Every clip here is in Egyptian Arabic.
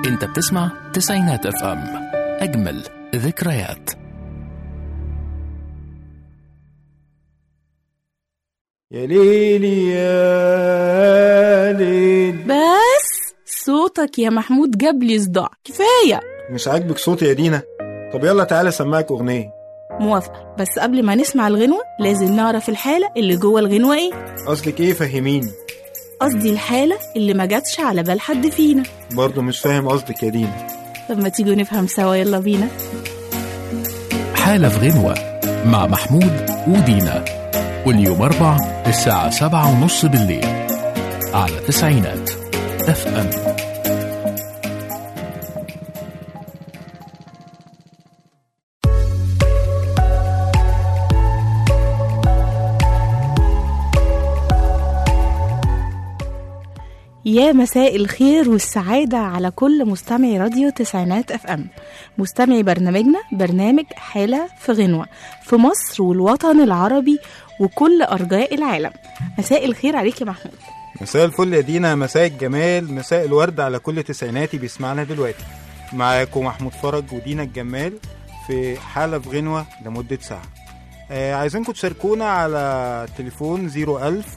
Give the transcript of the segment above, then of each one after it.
انت بتسمع تسعينات اف ام اجمل ذكريات يا ليلي يا ليل بس صوتك يا محمود جاب لي صداع كفايه مش عاجبك صوتي يا دينا طب يلا تعالى اسمعك اغنيه موافقه بس قبل ما نسمع الغنوه لازم نعرف الحاله اللي جوه الغنوه ايه قصدك ايه فهميني قصدي الحاله اللي ما جاتش على بال حد فينا برضه مش فاهم قصدك يا دينا طب ما تيجوا نفهم سوا يلا بينا حالة في غنوة مع محمود ودينا كل يوم أربع الساعة سبعة ونص بالليل على تسعينات اف ام يا مساء الخير والسعادة على كل مستمعي راديو تسعينات اف ام مستمعي برنامجنا برنامج حالة في غنوة في مصر والوطن العربي وكل أرجاء العالم مساء الخير عليك يا محمود مساء الفل يا دينا مساء الجمال مساء الورد على كل تسعيناتي بيسمعنا دلوقتي معاكم محمود فرج ودينا الجمال في حالة في غنوة لمدة ساعة آه عايزينكم تشاركونا على تليفون 01000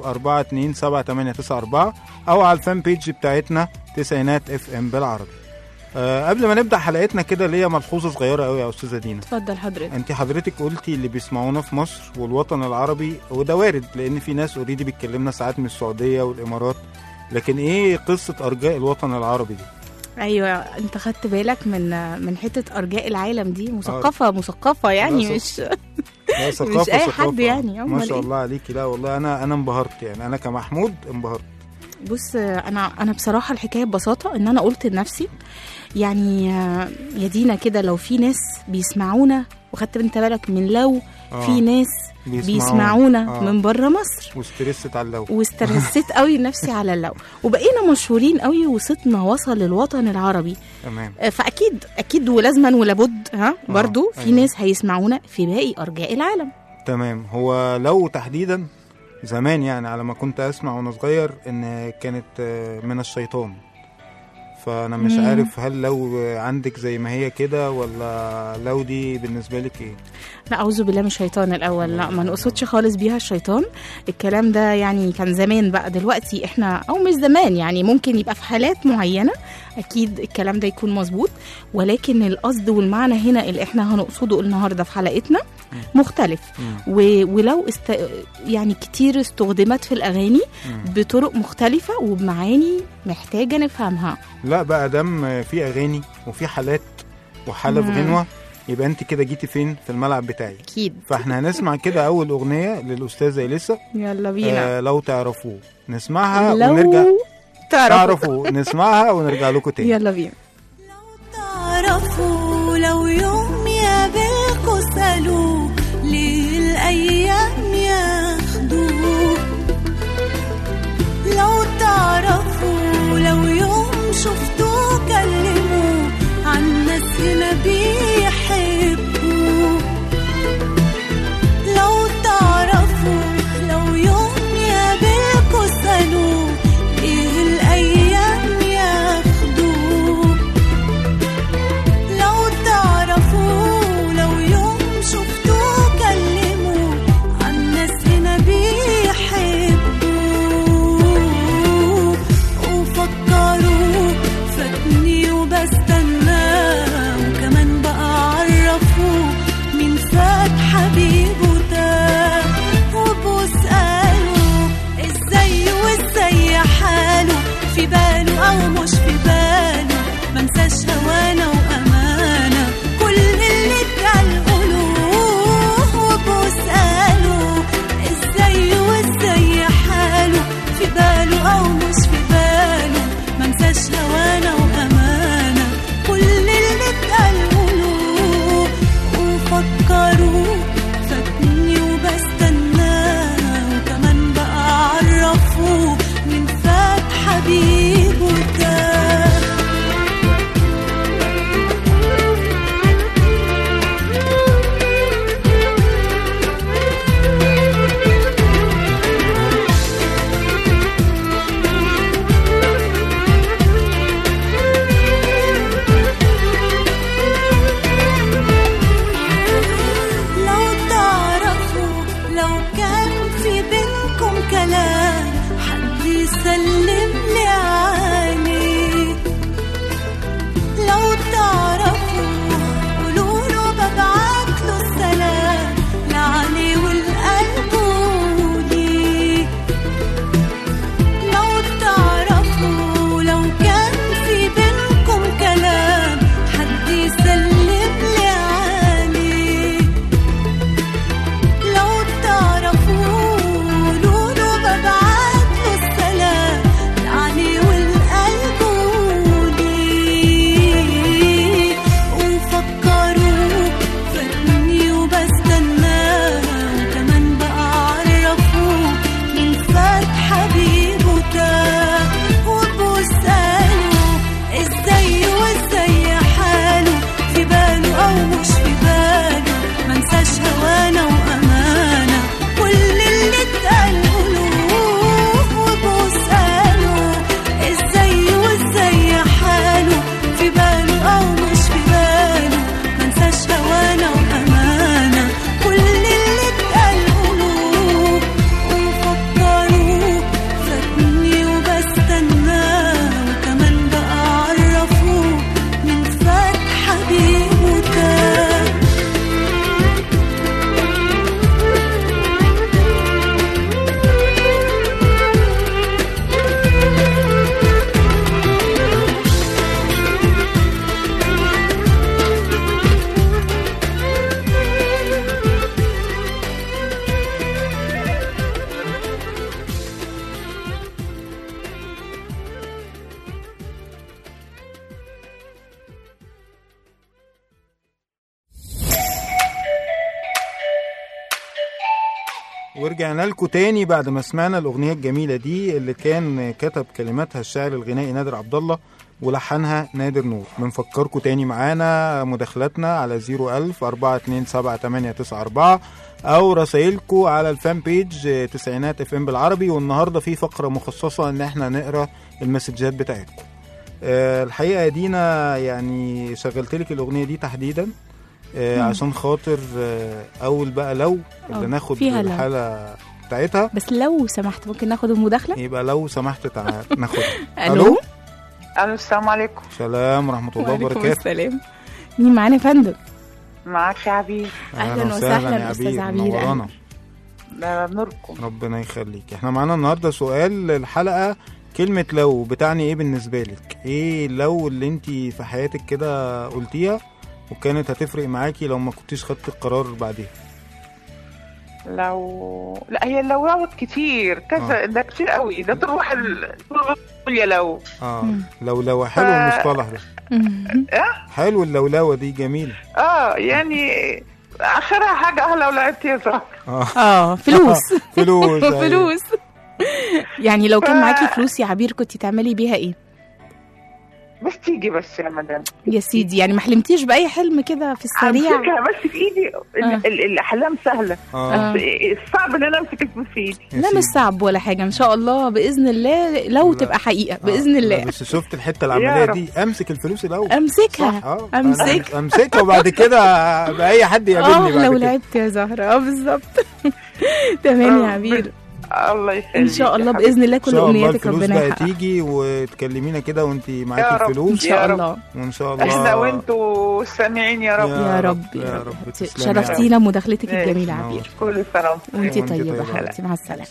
427 أو على الفان بيج بتاعتنا تسعينات اف ام بالعربي آه قبل ما نبدأ حلقتنا كده ليا ملحوظة صغيرة قوي يا أستاذة دينا اتفضل حضرتك انت حضرتك قلتي اللي بيسمعونا في مصر والوطن العربي وده وارد لان في ناس اوريدي بيتكلمنا ساعات من السعوديه والامارات لكن ايه قصه ارجاء الوطن العربي دي ايوه انت خدت بالك من من حته ارجاء العالم دي مثقفه مثقفه يعني لا، مش لا، ثقافة- مش أي حد ثقافة. يعني، ما أمال شاء إيه؟ الله عليكي لا والله انا انا انبهرت يعني انا كمحمود انبهرت بص انا انا بصراحه الحكايه ببساطه ان انا قلت لنفسي يعني آه، يا دينا كده لو في ناس بيسمعونا وخدت انت بالك من لو آه، في ناس بيسمعونا. بيسمعونا آه. من بره مصر وستريست على اللو واسترسيت قوي نفسي على اللو وبقينا مشهورين قوي وصوتنا وصل للوطن العربي تمام آه، فاكيد اكيد ولازما ولابد ها برضو في أيوة. ناس هيسمعونا في باقي ارجاء العالم تمام هو لو تحديدا زمان يعني على ما كنت اسمع وانا صغير ان كانت آه، من الشيطان فانا مش مم. عارف هل لو عندك زي ما هي كده ولا لو دي بالنسبه لك ايه لا اعوذ بالله من الشيطان الاول لا ما نقصدش خالص بيها الشيطان الكلام ده يعني كان زمان بقى دلوقتي احنا او مش زمان يعني ممكن يبقى في حالات معينه اكيد الكلام ده يكون مظبوط ولكن القصد والمعنى هنا اللي احنا هنقصده النهارده في حلقتنا مختلف مم. و... ولو است... يعني كتير استخدمت في الاغاني مم. بطرق مختلفه وبمعاني محتاجه نفهمها لا بقى دام في اغاني وفي حالات وحاله في مم. غنوه يبقى انت كده جيتي فين في الملعب بتاعي اكيد فاحنا هنسمع كده اول اغنيه للاستاذه اليسا يلا بينا آه لو تعرفوه نسمعها لو ونرجع تعرفوا تعرفوا نسمعها ونرجع لكم تاني يلا بينا تعرفوا لو يوم يقابلكوا سألوه ليه الأيام ياخدوه لو تعرفوا لو يوم شفتوه كلموه عن ناس هنا بيحبوه لو تعرفوا لو يوم يقابلكوا سألوه ايه الأيام ياخدوه لو تعرفوا لو يوم شفتوه كلموه عن ناس هنا بيحبوه وفكروا فاتني وبستناه وكمان بقى عرفوه مين فات حبيبه ده وبسأله ازاي وازاي حاله في باله او مش في باله منساش هوانا وامانه كل اللي اتقال قولوه وبسأله ازاي وازاي حاله في باله او مش في باله منساش هوانا وامانه كل اللي اتقال قولوه وفكروا فاتني وبستناه وكمان بقى عرفوه من فات حبيبه ده ورجعنا لكم تاني بعد ما سمعنا الاغنيه الجميله دي اللي كان كتب كلماتها الشاعر الغنائي نادر عبد الله ولحنها نادر نور بنفكركم تاني معانا مداخلاتنا على 01000 427 او رسائلكم على الفان بيج آه، تسعينات اف ام بالعربي والنهارده في فقره مخصصه ان احنا نقرا المسجات بتاعتكم آه، الحقيقه يا دينا يعني شغلت لك الاغنيه دي تحديدا آه، عشان خاطر آه، اول بقى لو اللي آه، ناخد فيها لو. الحاله بتاعتها بس لو سمحت ممكن ناخد المداخله يبقى لو سمحت تعال ناخدها الو الو السلام عليكم سلام ورحمه الله وعليكم وبركاته السلام مين معانا يا فندم معاك يا عبيد أهلاً وسهلاً يا أستاذ عبير، عبير، منورانا. ده نوركم ربنا يخليك احنا معانا النهارده سؤال الحلقه كلمة لو بتعني ايه بالنسبة لك؟ ايه لو اللي انت في حياتك كده قلتيها وكانت هتفرق معاكي لو ما كنتيش خدت القرار بعديها؟ لو لا هي لو لوت كتير كذا آه. ده كتير قوي ده تروح ال... تروح يا لو اه مم. لو لو حلو ف- المصطلح ده مم. حلو اللولوة دي جميلة اه يعني اخرها حاجه اه لو لعبت يا زهر اه اه فلوس فلوس أيوة. فلوس يعني لو كان ف- معاكي فلوس يا عبير كنت تعملي بيها ايه بس تيجي بس يا مدام يا سيدي يعني ما حلمتيش باي حلم كده في السريع امسكها بس في ايدي ال- آه. ال- الاحلام سهله اه بس الصعب ان انا امسك الفلوس في ايدي يا لا سيدي. مش صعب ولا حاجه ان شاء الله باذن الله لو لا. تبقى حقيقه آه، باذن لا، الله بس شفت الحتة يا العملية رب. دي امسك الفلوس الاول امسكها صح اه امسك أنا امسكها وبعد كده بأي حد اه يقابلني بعد لو كده لعبت يا زهره اه بالظبط تمام يا رب- عبير الله يخليك ان شاء يا الله حبيبي. باذن الله ان كل شاء الله امنياتك الفلوس ربنا بقى يحققها تيجي وتكلمينا كده وانت يا معاكي رب. ان الفلوس يا شاء رب. الله وان شاء الله احنا وانتوا سامعين يا رب يا رب يا يا رب رب تسلمي يا رب. شرفتينا مداخلتك ماشي. الجميله عبير كل سنه وانتم وانتي وانتي طيبه طيبة. حبيبتي مع السلامه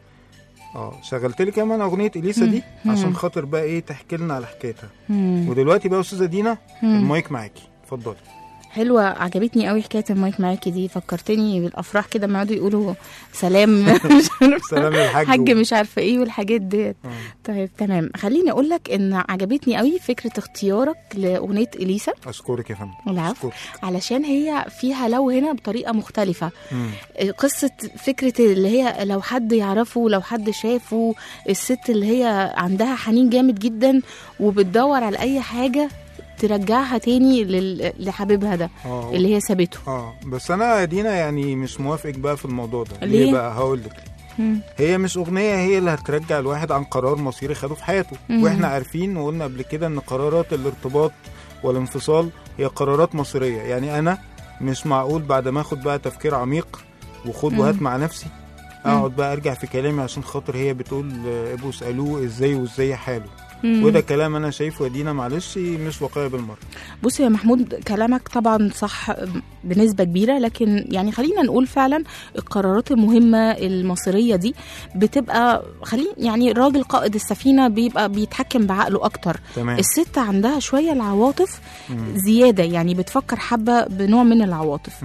اه شغلت لي كمان اغنيه اليسا دي مم. عشان خاطر بقى ايه تحكي لنا على حكايتها مم. ودلوقتي بقى يا استاذه دينا مم. المايك معاكي اتفضلي حلوة عجبتني قوي حكاية المايك معاكي دي فكرتني بالأفراح كده ما يقعدوا يقولوا سلام مش عارفة سلام للحاج حاج و- مش عارفة ايه والحاجات ديت آه. طيب تمام خليني اقول لك ان عجبتني قوي فكرة اختيارك لأغنية إليسا اشكرك يا فندم العفو. أشكرك. علشان هي فيها لو هنا بطريقة مختلفة مم. قصة فكرة اللي هي لو حد يعرفه لو حد شافه الست اللي هي عندها حنين جامد جدا وبتدور على أي حاجة ترجعها تاني لل- لحبيبها ده اه اللي هي سابته اه بس انا يا دينا يعني مش موافق بقى في الموضوع ده ليه؟ بقى هقول لك مم. هي مش اغنيه هي اللي هترجع الواحد عن قرار مصيري خده في حياته مم. واحنا عارفين وقلنا قبل كده ان قرارات الارتباط والانفصال هي قرارات مصيريه يعني انا مش معقول بعد ما اخد بقى تفكير عميق وخد مم. وهات مع نفسي اقعد بقى ارجع في كلامي عشان خاطر هي بتقول آه، ابقوا اسالوه ازاي وازاي حاله مم. وده كلام انا شايفه يا دينا معلش مش واقعي بالمره بص يا محمود كلامك طبعا صح بنسبة كبيرة لكن يعني خلينا نقول فعلا القرارات المهمة المصيرية دي بتبقى خلينا يعني الراجل قائد السفينة بيبقى بيتحكم بعقله أكتر تمام الست عندها شوية العواطف مم. زيادة يعني بتفكر حبة بنوع من العواطف مم.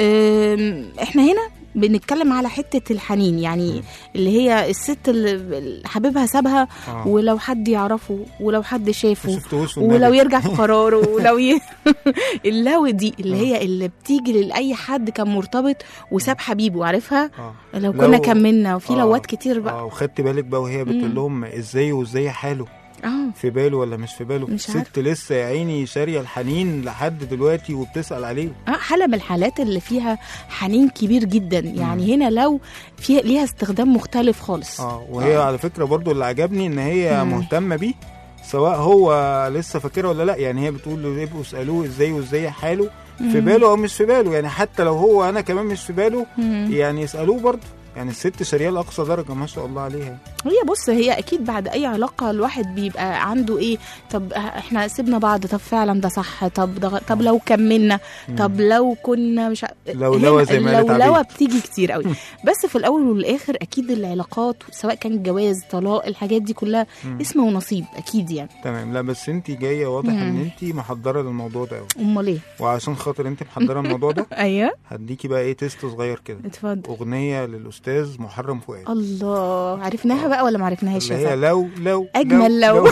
أم، احنا هنا بنتكلم على حتة الحنين يعني مم. اللي هي الست اللي حبيبها سابها آه. ولو حد يعرفه ولو حد ما شافه شفتهوش ولو والنبي. يرجع في قراره ولو ي... اللو دي اللي هي اللي بتيجي لاي حد كان مرتبط وساب حبيبه عارفها آه. لو لو- كنا كملنا وفي آه. لوات كتير بقى اه وخدت بالك بقى وهي بتقول مم. لهم ازاي وازاي حاله اه في باله ولا مش في باله مش ست لسه يا عيني شاريه الحنين لحد دلوقتي وبتسال عليه اه حالة من الحالات اللي فيها حنين كبير جدا يعني هنا لو فيها ليها استخدام مختلف خالص اه وهي آه. على فكره برضو اللي عجبني ان هي مم. مهتمه بيه سواء هو لسه فاكرها ولا لا يعني هي بتقول له ابقوا اسالوه ازاي وازاي حاله في مم. باله او مش في باله يعني حتى لو هو انا كمان مش في باله مم. يعني اسالوه برضو يعني الست شاريه لاقصى درجه ما شاء الله عليها هي بص هي اكيد بعد اي علاقه الواحد بيبقى عنده ايه طب احنا سيبنا بعض طب فعلا ده صح طب ده غ- طب لو كملنا طب لو كنا مش ع- لو هنا لوا زي ما قالت اللولوه عبيد. بتيجي كتير قوي بس في الاول والاخر اكيد العلاقات سواء كان جواز طلاق الحاجات دي كلها مم. اسم ونصيب اكيد يعني تمام لا بس انت جايه واضح ان مم. انت محضره للموضوع ده قوي امال ايه وعشان خاطر انت محضره الموضوع ده ايوه هديكي بقى ايه تيست صغير كده اتفضل اغنيه للاستاذ محرم فؤاد الله عرفناها بقى ولا ما عرفناش اللي يا هي سعد؟ لو لو أجمل لو.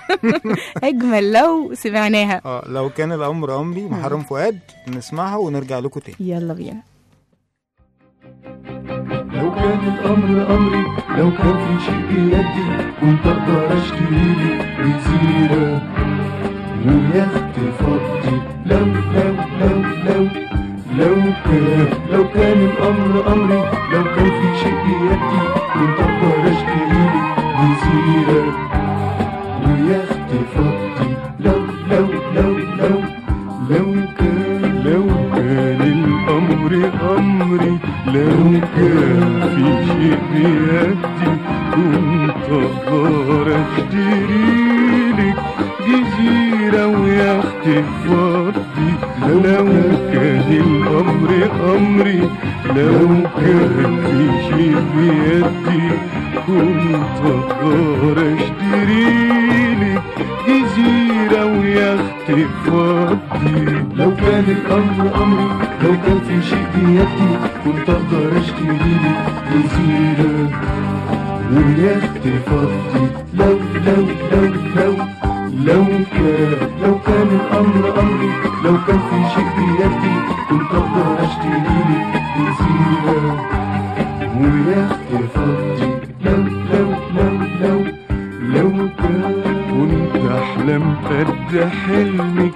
اجمل لو سمعناها اه لو كان الامر امري محرم فؤاد نسمعها ونرجع لكم تاني يلا بينا لو كان الأمر أمري لو كان في شيء بيدي كنت أقدر أشتري لي جزيرة ويخت فضي لو لو لو لو لو كان لو كان الأمر أمري لو كان في شيء بيدي كنت أقدر أشتري لي جزيرة ويخت فضي لو لو لو لو لو كان لو كان الأمر أمري لو كان في شيء بيدي كنت أقدر أشتري لك جزيرة ويخت فضي لو كان الأمر أمري لو كان في شيء بيدي كنت أقدر أشتري لك جزيرة ويخت فضي لو كان الأمر أمري لو كان في شيء بيدي كنت أقدر أشتري لك جزيرة ويخت فضي لو لو لو لو لو كان لو كان الأمر أمري لو كان في شيء بيدي كنت أقدر أشتري لك جزيرة ويخت فضي لو لو لو لو لو كان كنت أحلم قد حلمك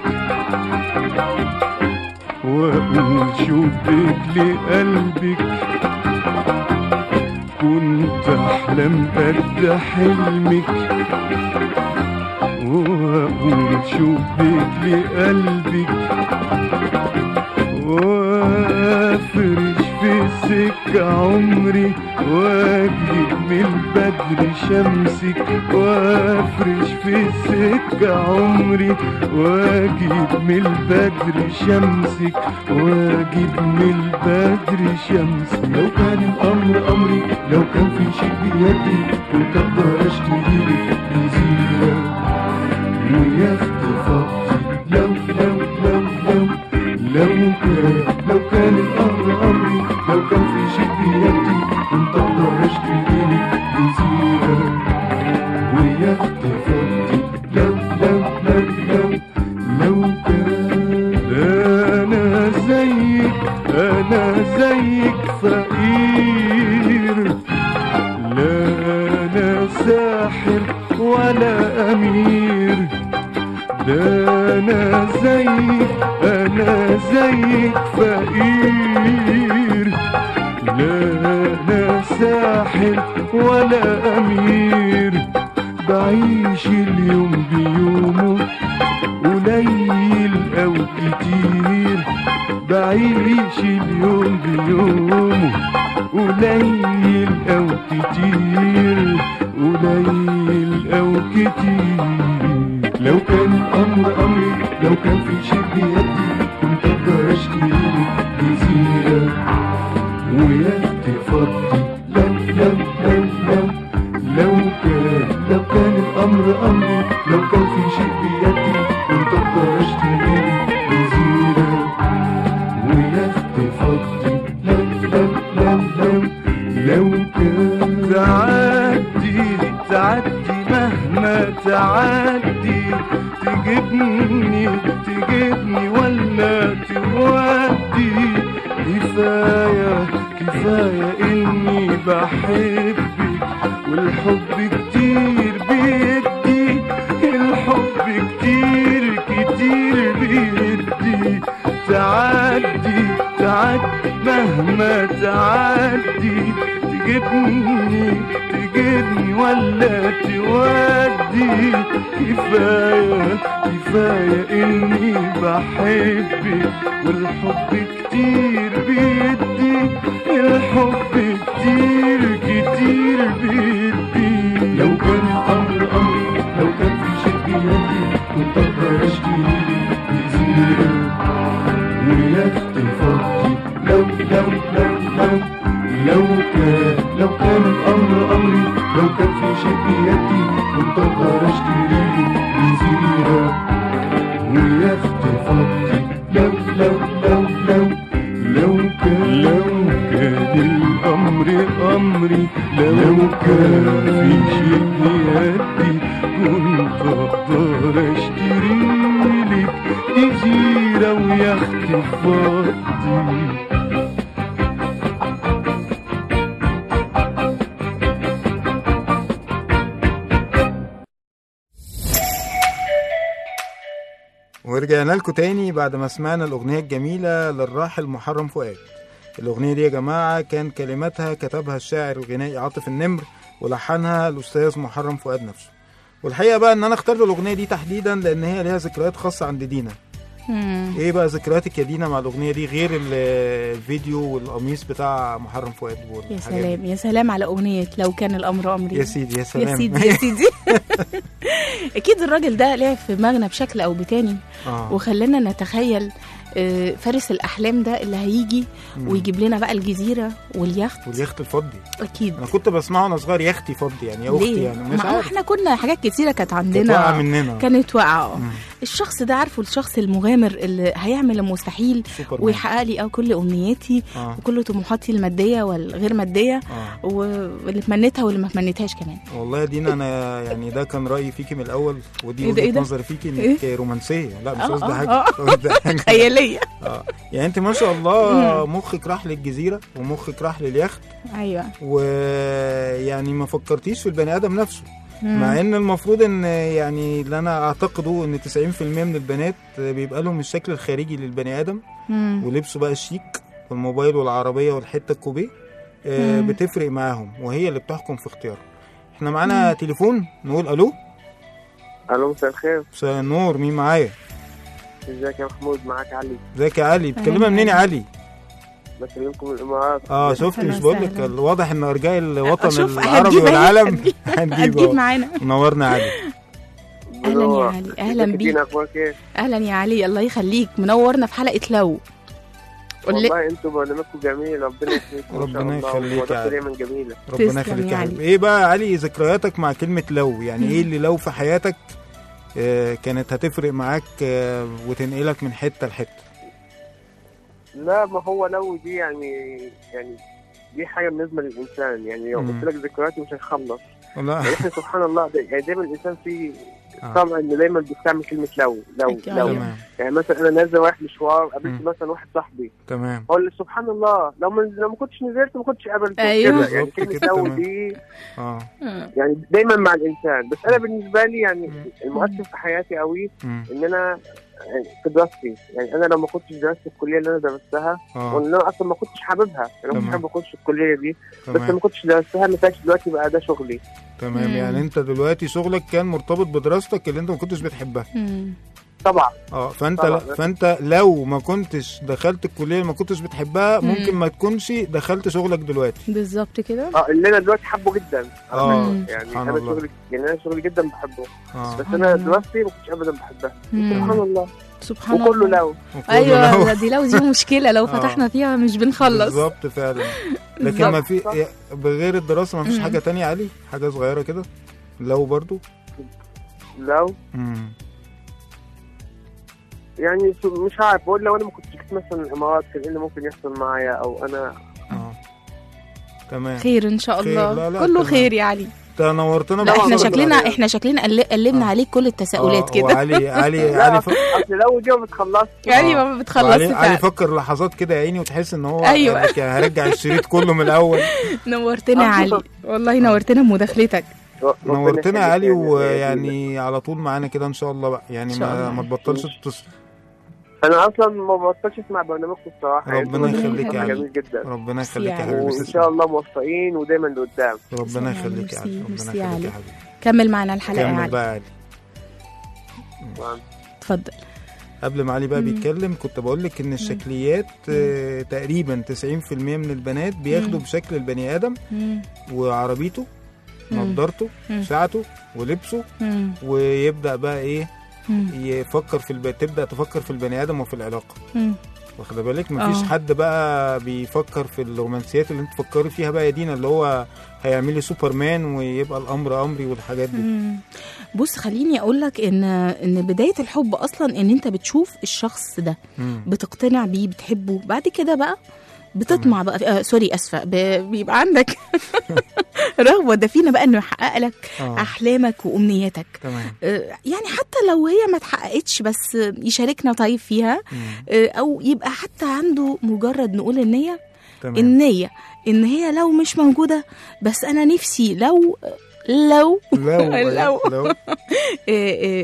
وأقول شوفك لقلبك كنت أحلم قد حلمك وأقول شوفك لقلبك وافرش في السكة عمري واجيب من البدر شمسك وافرش في السكة عمري واجيب من البدر شمسك واجيب من البدر شمسك لو كان الامر امري لو كان في شيء بيدي كنت اقدر اشتري لك جزيرة ويخت فضي لو لو لو لو لو كان لو كان الامر امري لو كان في شيء بيدي كنت اقدر اشتري لك جزيرة ويخت فضي لو لو لو لو لو كان انا زيك انا زيك فقير لا انا ساحر ولا امير ده انا زيك انا زيك فقير لا انا ساحر ولا امير بعيش اليوم بيومه قليل او كتير بعيش اليوم بيومه قليل او كتير قليل او كتير لو كان الامر امري لو كان في شيء بيدي كنت اقدر اشتري لك جزيره ويخت فضي لو لو لو لو لو كان لو كان الامر امري لو كان في شيء بيدي كنت اقدر اشتري لك جزيره ويخت فضي لو لو لو لو لو كان تعدي تعدي مهما تعدي تجيبني تجيبني ولا تودي كفاية كفاية إني بحبك والحب كتير بيدي الحب كتير كتير بيدي تعدي تعدي مهما تعدي تجيبني تجيبني ولا تودي كفاية كفاية إني بحبك والحب كتير بيدي الحب كتير كتير بيدي لو كان الأمر أمري لو كان في شيء بيدي كنت أقدر أشتري لك جزيرة ويخت فضي لو لو لو لو لو كان لو كان الأمر أمري لو كان في شيء بيدي كنت أقدر أشتري لك جزيرة ويخت فضي لو لو لو لو لو كان لو كان الأمر أمري لو كان ورجعنا لكم تاني بعد ما سمعنا الأغنية الجميلة للراحل محرم فؤاد الأغنية دي يا جماعة كان كلماتها كتبها الشاعر الغنائي عاطف النمر ولحنها الأستاذ محرم فؤاد نفسه والحقيقة بقى إن أنا اخترت الأغنية دي تحديدا لأن هي ليها ذكريات خاصة عند دينا مم. إيه بقى ذكرياتك يا دينا مع الأغنية دي غير ال- الفيديو والقميص بتاع محرم فؤاد يا والحاجات سلام دي. يا سلام على أغنية لو كان الأمر أمري يا سيدي يا سلام يا سيدي يا سيدي أكيد الراجل ده لعب في دماغنا بشكل أو بتاني آه. وخلانا نتخيل آه، فارس الأحلام ده اللي هيجي مم. ويجيب لنا بقى الجزيرة واليخت واليخت الفضي أكيد أنا كنت بسمعه وأنا صغير يختي فضي يعني يا أختي ليه؟ يعني مش ما عارف احنا كنا حاجات كتيرة كانت كانت واقعة عندنا مننا كانت واقعة مم. الشخص ده عارفه الشخص المغامر اللي هيعمل المستحيل سوبر ويحقق لي اه كل امنياتي آه. وكل طموحاتي الماديه والغير ماديه آه. واللي تمنيتها واللي ما تمنيتهاش كمان والله يا دينا انا يعني ده كان رايي فيكي من الاول ودي إيه ده، إيه وجهه ده؟ نظري فيكي انك رومانسيه لا مش آه، قصدي آه، حاجه آه. قصدي حاجة. خياليه اه يعني انت ما شاء الله مخك راح للجزيره ومخك راح لليخت ايوه ويعني ما فكرتيش في البني ادم نفسه مم. مع ان المفروض ان يعني اللي انا اعتقده ان 90% من البنات بيبقى لهم الشكل الخارجي للبني ادم مم. ولبسه بقى الشيك والموبايل والعربيه والحته الكوبيه آه، مم. بتفرق معاهم وهي اللي بتحكم في اختياره احنا معانا تليفون نقول الو الو مساء الخير مساء النور مين معايا ازيك يا محمود معاك علي ازيك يا علي بتكلمنا أهلا منين يا علي بكلمكم من الامارات اه شفت أهلا مش بقول لك وسهلا. واضح ان ارجاء الوطن شوف، العربي هتجيب- والعالم هتجيب- هنجيب هتجيب أهو. معانا منورنا يا علي أهلا يا علي، أهلا بيك. بيك اخبارك ايه اهلا يا علي الله يخليك منورنا في حلقه لو قول لي والله انتم برنامجكم جميل ربنا يخليكم ما شاء ربنا الله، يخليك يا ومواضيعكم علي. دايما جميله ربنا تسلم يخليك يا يا علي. حبيبي ايه بقى يا علي ذكرياتك مع كلمه لو يعني ايه اللي لو في حياتك آه، كانت هتفرق معاك آه، وتنقلك من حته لحته لا ما هو لو دي يعني يعني دي حاجه بالنسبه للانسان يعني لو مم. قلت لك ذكرياتي مش هنخلص لا يعني احنا سبحان الله دا- يعني دايما الانسان فيه آه. طبعا انه دايما بيستعمل كلمه لو لو أكيد. لو تمام يعني مثلا انا نازل رايح مشوار قابلت مم. مثلا واحد صاحبي تمام اقول له سبحان الله لو ما لو ما كنتش نزلت ما كنتش قابلته أيوه. كده يعني بالظبط كلمه كده، لو تمام. دي اه يعني دايما مع الانسان بس انا بالنسبه لي يعني مم. المؤثر في حياتي قوي مم. ان انا في دراستي يعني انا لو ما كنتش درست في الكليه اللي انا درستها اه وان انا اصلا ما كنتش حاببها انا ما كنتش تمام. حابب اخش الكليه دي بس تمام ما كنتش درستها ما كانش دلوقتي بقى ده شغلي تمام مم. يعني انت دلوقتي شغلك كان مرتبط بدراستك اللي انت ما كنتش بتحبها مم. طبعا اه فانت طبعا. فانت لو ما كنتش دخلت الكليه اللي ما كنتش بتحبها مم. ممكن ما تكونش دخلت شغلك دلوقتي بالظبط كده اه اللي انا دلوقتي حابه جدا اه مم. يعني سبحان انا الله. شغلي يعني انا شغلي جدا بحبه اه بس سبحان انا الله. دراستي ما كنتش ابدا بحبها مم. سبحان الله سبحان وكله الله لو وكله ايوه لو- دي لو دي مشكله لو آه. فتحنا فيها مش بنخلص بالظبط فعلا لكن بالظبط. ما في إيه، بغير الدراسه ما فيش مم. حاجه تانية يا علي حاجه صغيره كده لو برضو لو مم. يعني س- مش عارف بقول لو انا ما كنتش جيت مثلا الامارات كان ايه اللي ممكن يحصل معايا او انا اه تمام خير ان شاء خير، الله لا، لا، كله تمام. خير يا علي انت نورتنا لا احنا بأسرار شكلنا العليا. احنا شكلنا قل- قلبنا آه. عليك كل التساؤلات آه، كده وعلي علي لا علي اصل ف... أصل لو دي ما بتخلص يعني آه. ما بتخلص وعلي علي فعلا فكر لحظات كده يا عيني وتحس ان هو أيوة. يعني كان هرجع الشريط كله من الاول نورتنا يا علي والله نورتنا بمداخلتك نورتنا يا علي ربنا يخليك يا- يا دينا. ويعني على طول معانا كده ان شاء الله بقى يعني إن شاء ما الله. ما تبطلش تتصل انا اصلا ما بطلش اسمع برنامجكم الصراحه يعني ربنا انتوا يخليك يا برنامج علي. جميل جدا ربنا ميرسي يخليك يا يا حبيبي علي. وان تسلم. شاء الله موفقين ودايما لقدام ربنا تسلم يا يخليك يا علي ميرسي، ربنا ميرسي يخليك يا يا علي. حبيبي كمل معنا الحلقه يا كمل علي بقى يا علي اتفضل قبل ما علي بقى مم. بيتكلم كنت بقول لك ان الشكليات آه، تقريبا 90% من البنات بياخدوا مم. بشكل البني ادم مم. وعربيته مم. نضارته مم. ساعته ولبسه مم. ويبدا بقى ايه مم. يفكر في الب... تبدا تفكر في البني ادم وفي العلاقه مم. واخده بالك مفيش آه. حد بقى بيفكر في الرومانسيات اللي انت تفكري فيها بقى يا دينا اللي هو هيعمل لي سوبرمان ويبقى الامر امري والحاجات دي مم. بص خليني اقول لك ان ان بدايه الحب اصلا ان انت بتشوف الشخص ده مم. بتقتنع بيه بتحبه بعد كده بقى بتطمع بقى آه سوري اسفه ب- بيبقى عندك رغبه دفينه بقى انه يحقق لك اه احلامك وامنياتك تمام آه، يعني حتى لو هي ما اتحققتش بس يشاركنا طيب فيها مم. آه، او يبقى حتى عنده مجرد نقول النيه تمام النيه ان هي لو مش موجوده بس انا نفسي لو لو لو لو. لو آه، آه،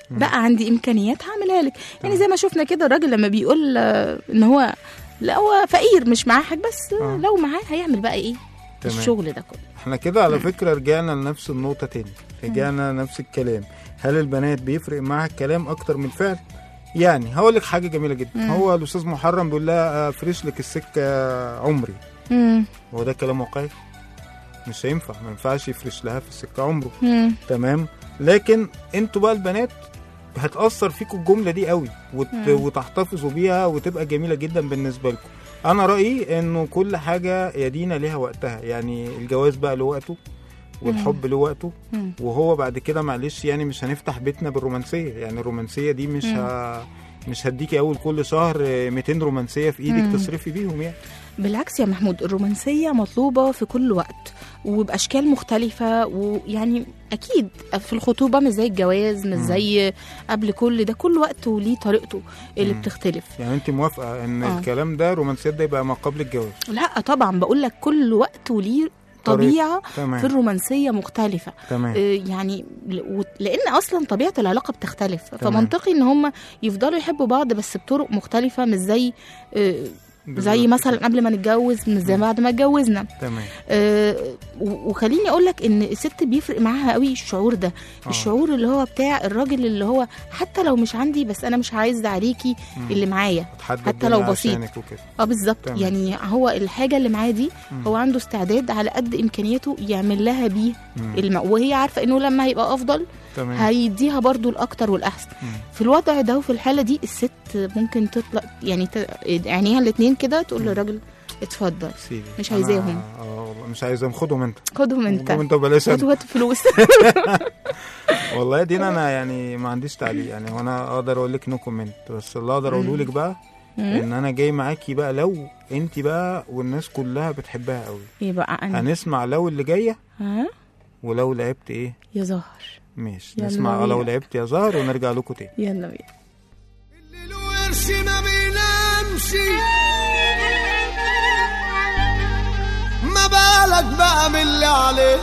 بقى عندي امكانيات هعملها لك يعني زي ما شفنا كده الراجل لما بيقول آه، ان هو لا هو فقير مش معاه حاجه بس آه. آه. لو معاه هيعمل بقى ايه تمام. الشغل ده كله احنا كده على فكرة رجعنا لنفس النقطة تاني رجعنا لنفس الكلام هل البنات بيفرق معاها الكلام اكتر من الفعل يعني هقول لك حاجة جميلة جدا مم. هو الاستاذ محرم بيقول لها افرش لك السكة عمري مم. هو ده كلام واقعي مش هينفع ما ينفعش يفرش لها في السكة عمره مم. تمام لكن انتوا بقى البنات هتأثر فيكم الجملة دي قوي وت... مم. وتحتفظوا بيها وتبقى جميلة جدا بالنسبة لكم أنا رأيي إنه كل حاجة يا دينا ليها وقتها يعني الجواز بقى له وقته والحب له وقته مم. وهو بعد كده معلش يعني مش هنفتح بيتنا بالرومانسية يعني الرومانسية دي مش مم. ه... مش هديكي أول كل شهر آه، 200 رومانسية في إيدك مم. تصرفي بيهم يعني بالعكس يا محمود الرومانسية مطلوبة في كل وقت وبأشكال مختلفة ويعني أكيد في الخطوبة مش زي الجواز مش مم. زي قبل كل ده كل وقت وليه طريقته اللي مم. بتختلف يعني أنت موافقة إن آه. الكلام ده رومانسيات ده يبقى ما قبل الجواز لا طبعا بقول لك كل وقت وليه طريقة. طبيعة في تمام الرومانسية مختلفة تمام آه، يعني ل- و- لان اصلا طبيعه العلاقه بتختلف فمنطقي ان هم يفضلوا يحبوا بعض بس بطرق مختلفه مش زي آه، زي بالظبط مثلا كده. قبل ما نتجوز مش زي بعد ما اتجوزنا تمام آه، و- وخليني اقول لك ان الست بيفرق معاها قوي الشعور ده آه. الشعور اللي هو بتاع الراجل اللي هو حتى لو مش عندي بس انا مش عايز عليكي مم. اللي معايا اتحدى حتى لو الدنيا بسيط. عشانك وكده اه بالظبط تمام. يعني هو الحاجه اللي معاه دي مم. هو عنده استعداد على قد امكانياته يعمل لها بيه مم. الم... وهي عارفه انه لما هيبقى افضل تمام هيديها برضو الاكتر والاحسن مم. في الوضع ده وفي الحاله دي الست ممكن تطلع يعني ت... عينيها الاتنين كده تقول للراجل اتفضل سيدي مش أنا- عايزاهم. اه والله مش عايزاهم خدهم انت خدهم انت خدهم انت وبلاش هات أنا. هات فلوس والله يا دينا انا يعني ما عنديش تعليق يعني وانا اقدر اقول لك نو كومنت بس اللي اقدر اقوله لك بقى مم. ان انا جاي معاكي بقى لو انت بقى والناس كلها بتحبها قوي يبقى انا هنسمع لو اللي جايه ها ولو لعبت ايه يا زهر ماشي يلا نسمع آه لو بينا. لعبت يا زهر ونرجع لكم تاني يلا بينا اللي له قرش ما بينامش ما بالك بقى من اللي عليه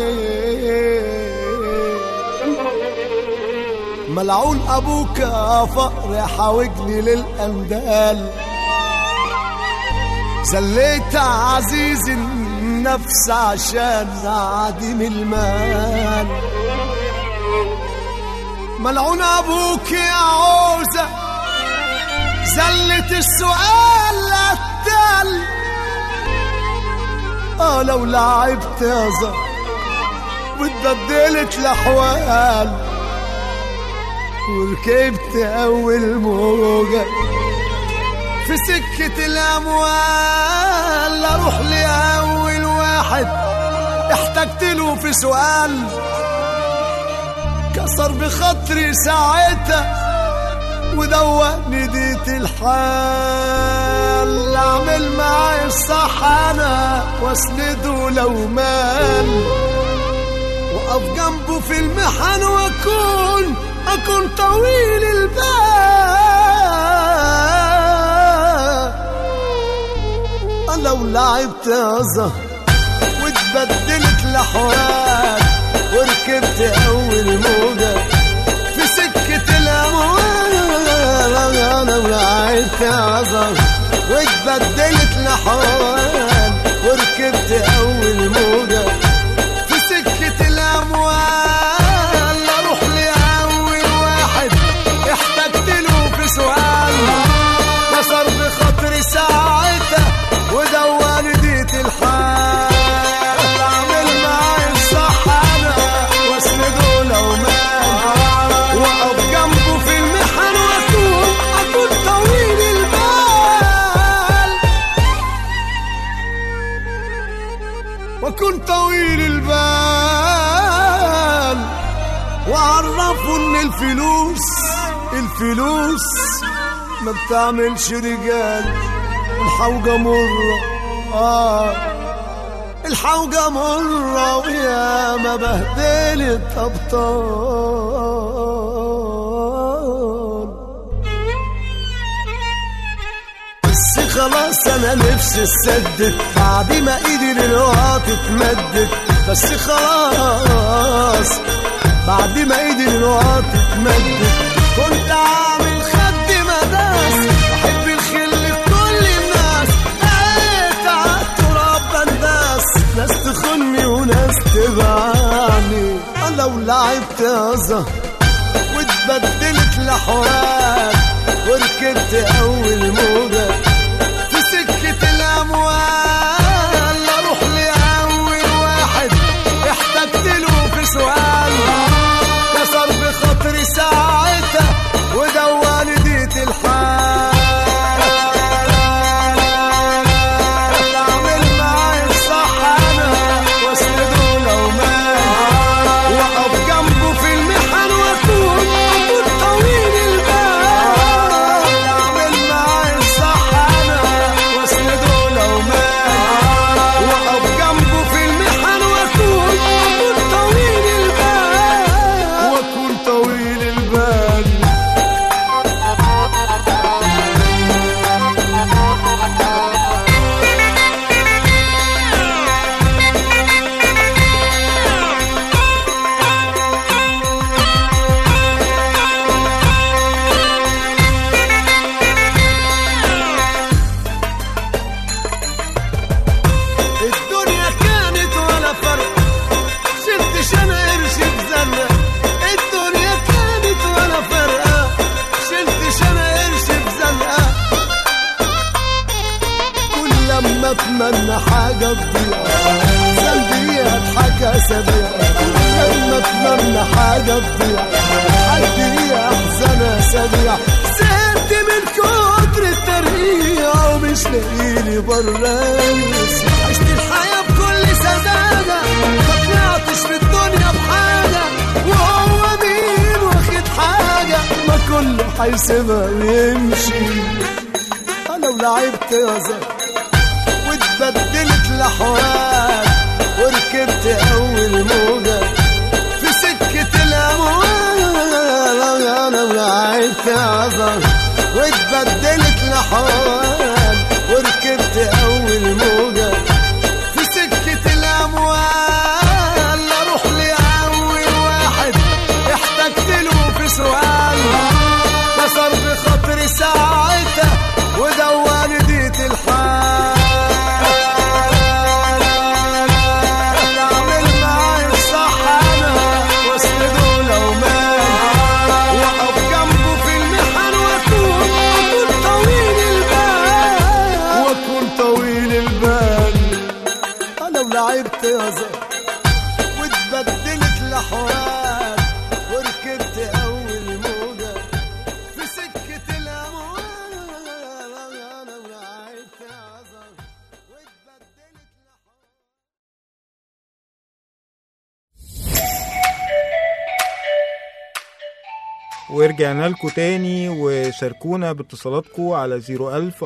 ملعون ابوك يا فقر حاوجني للاندال زليت عزيز النفس عشان عديم المال ملعون ابوك يا عوزة زلت السؤال التل اه لو لعبت يا زهر واتبدلت الاحوال وركبت اول موجة في سكة الاموال اروح لاول واحد احتجت له في سؤال كسر بخاطري ساعتها ودوقني ديت الحال اعمل معاه الصح انا واسنده لو مال واقف جنبه في المحن واكون اكون طويل البال لو لعبت يا زهر واتبدلت الاحوال وركبت اول موجة في سكة الاموال انا ولعبت عذر واتبدلت الاحوال وركبت اول موجة في سكة الاموال اروح لاول واحد احتجت له في سؤال كسر بخاطري ساعتها ودواني ديت الحال اعمل معاي الصح انا واسنده لو مال واقف جنبه في المحن واكون اكون طويل البال واكون طويل البال وعرفوا ان الفلوس الفلوس ما بتعملش رجال والحوجة مرة آه الحوجة مرة ويا ما بهدلت أبطال بس خلاص أنا نفسي اتسدد بعد ما إيدي للوقت اتمدت بس خلاص بعد ما إيدي للوقت اتمدد كنت عامل خد مداس احب الخل لكل الناس بقيت عالتراب بنداس ناس تخني وناس تبعني انا ولعبت يا زهر واتبدلت لحوار وركبت اول موجة في سكة الاموال اروح لاول واحد احتجت له في سؤال كسر بخاطري ساعتها ودواني ديت الحال اعمل معايا الصح انا واسنده لو مات واقف جنبه في المحن واكون واكون طويل البال اعمل معايا الصح انا واسنده لو مات واقف جنبه في المحن واكون واكون طويل البال واكون طويل البال الدنيا كانت ولا فرق شلتش انا قرش بزنة الدنيا كانت ولا فرقة شلتش انا قرش بزنقة كل لما اتمنى حاجة تضيع ذنبي اضحك اسابيع لما اتمنى حاجة تضيع حد احزن اسابيع زهقت من كتر الترقيع ومش لاقيلي برانس عشت الحياة بكل سذاجة ما طلعتش في الدنيا بحاجة وهو مين واخد حاجة ما كله هيسيبها ويمشي انا ولعبت يا زلمة واتبدلت لحوار وركبت اول موجة في سكة الاموال انا ولعبت يا زلمة واتبدلت لحوار وركبت اول موجة في سكة الاموال اروح لاول واحد احتجت له في سؤال كسر بخاطري ساعتها ودواني ديت الحال اعمل معايا الصح انا واسنده لو مات واقف جنبه في المحن واكون واكون طويل البال واكون طويل البال انا ولعبت يا زلمه واتبدلت لحوار وركبت اول موجه في سكه الاموال انا ولعبت يا زلمه واتبدلت ورجعنا لكم تاني وشاركونا باتصالاتكم على 01000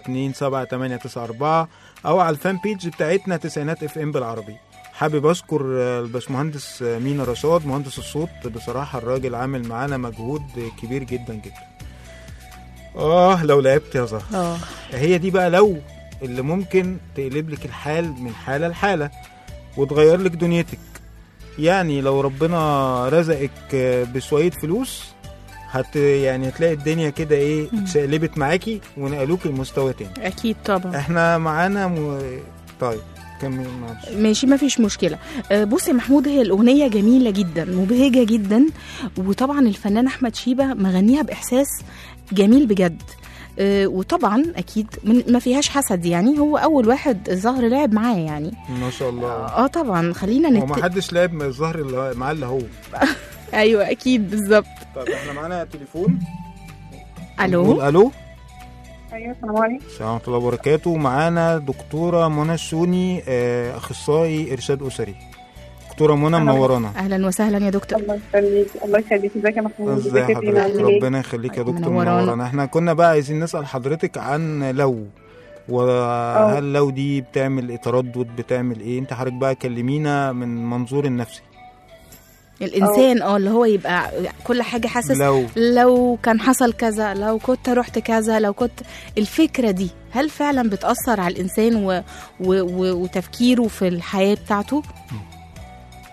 427 او على الفان بيج بتاعتنا تسعينات اف ام بالعربي حابب اشكر آه، الباشمهندس آه، مينا رشاد مهندس الصوت بصراحه الراجل عامل معانا مجهود كبير جدا جدا اه لو لعبت يا زهر اه هي دي بقى لو اللي ممكن تقلب لك الحال من حالة لحالة وتغير لك دنيتك يعني لو ربنا رزقك بشوية فلوس هت يعني هتلاقي الدنيا كده ايه اتشقلبت معاكي ونقلوك لمستوى تاني اكيد طبعا احنا معانا م... طيب كمل معلش ماشي ما فيش مشكلة آه، بص يا محمود هي الأغنية جميلة جدا مبهجة جدا وطبعا الفنان أحمد شيبة مغنيها بإحساس جميل بجد آه، وطبعا أكيد من ما فيهاش حسد يعني هو أول واحد الظهر لعب معاه يعني ما شاء الله اه طبعا خلينا هو ما نت... حدش لعب من الظهر اللي معاه اللي هو ايوه اكيد بالظبط طب احنا معانا تليفون الو نقول الو ايوه السلام عليكم السلام ورحمة الله وبركاته معانا دكتورة منى السوني آه، أخصائي إرشاد أسري دكتورة منى أهلا. منورانا اهلا وسهلا يا دكتور الله يخليك الله يخليك ازيك يا محمود ازي ازيك يا دينا حضرتك عامل ايه؟ ربنا يخليك يا دكتور منورانا. منورانا احنا كنا بقى عايزين نسأل حضرتك عن لو وهل لو دي بتعمل ايه تردد بتعمل ايه انت حضرتك بقى كلمينا من منظور النفسي الانسان اه اللي هو يبقى كل حاجه حاسس لو لو كان حصل كذا لو كنت رحت كذا لو كنت الفكره دي هل فعلا بتاثر على الانسان و... و... و... وتفكيره في الحياه بتاعته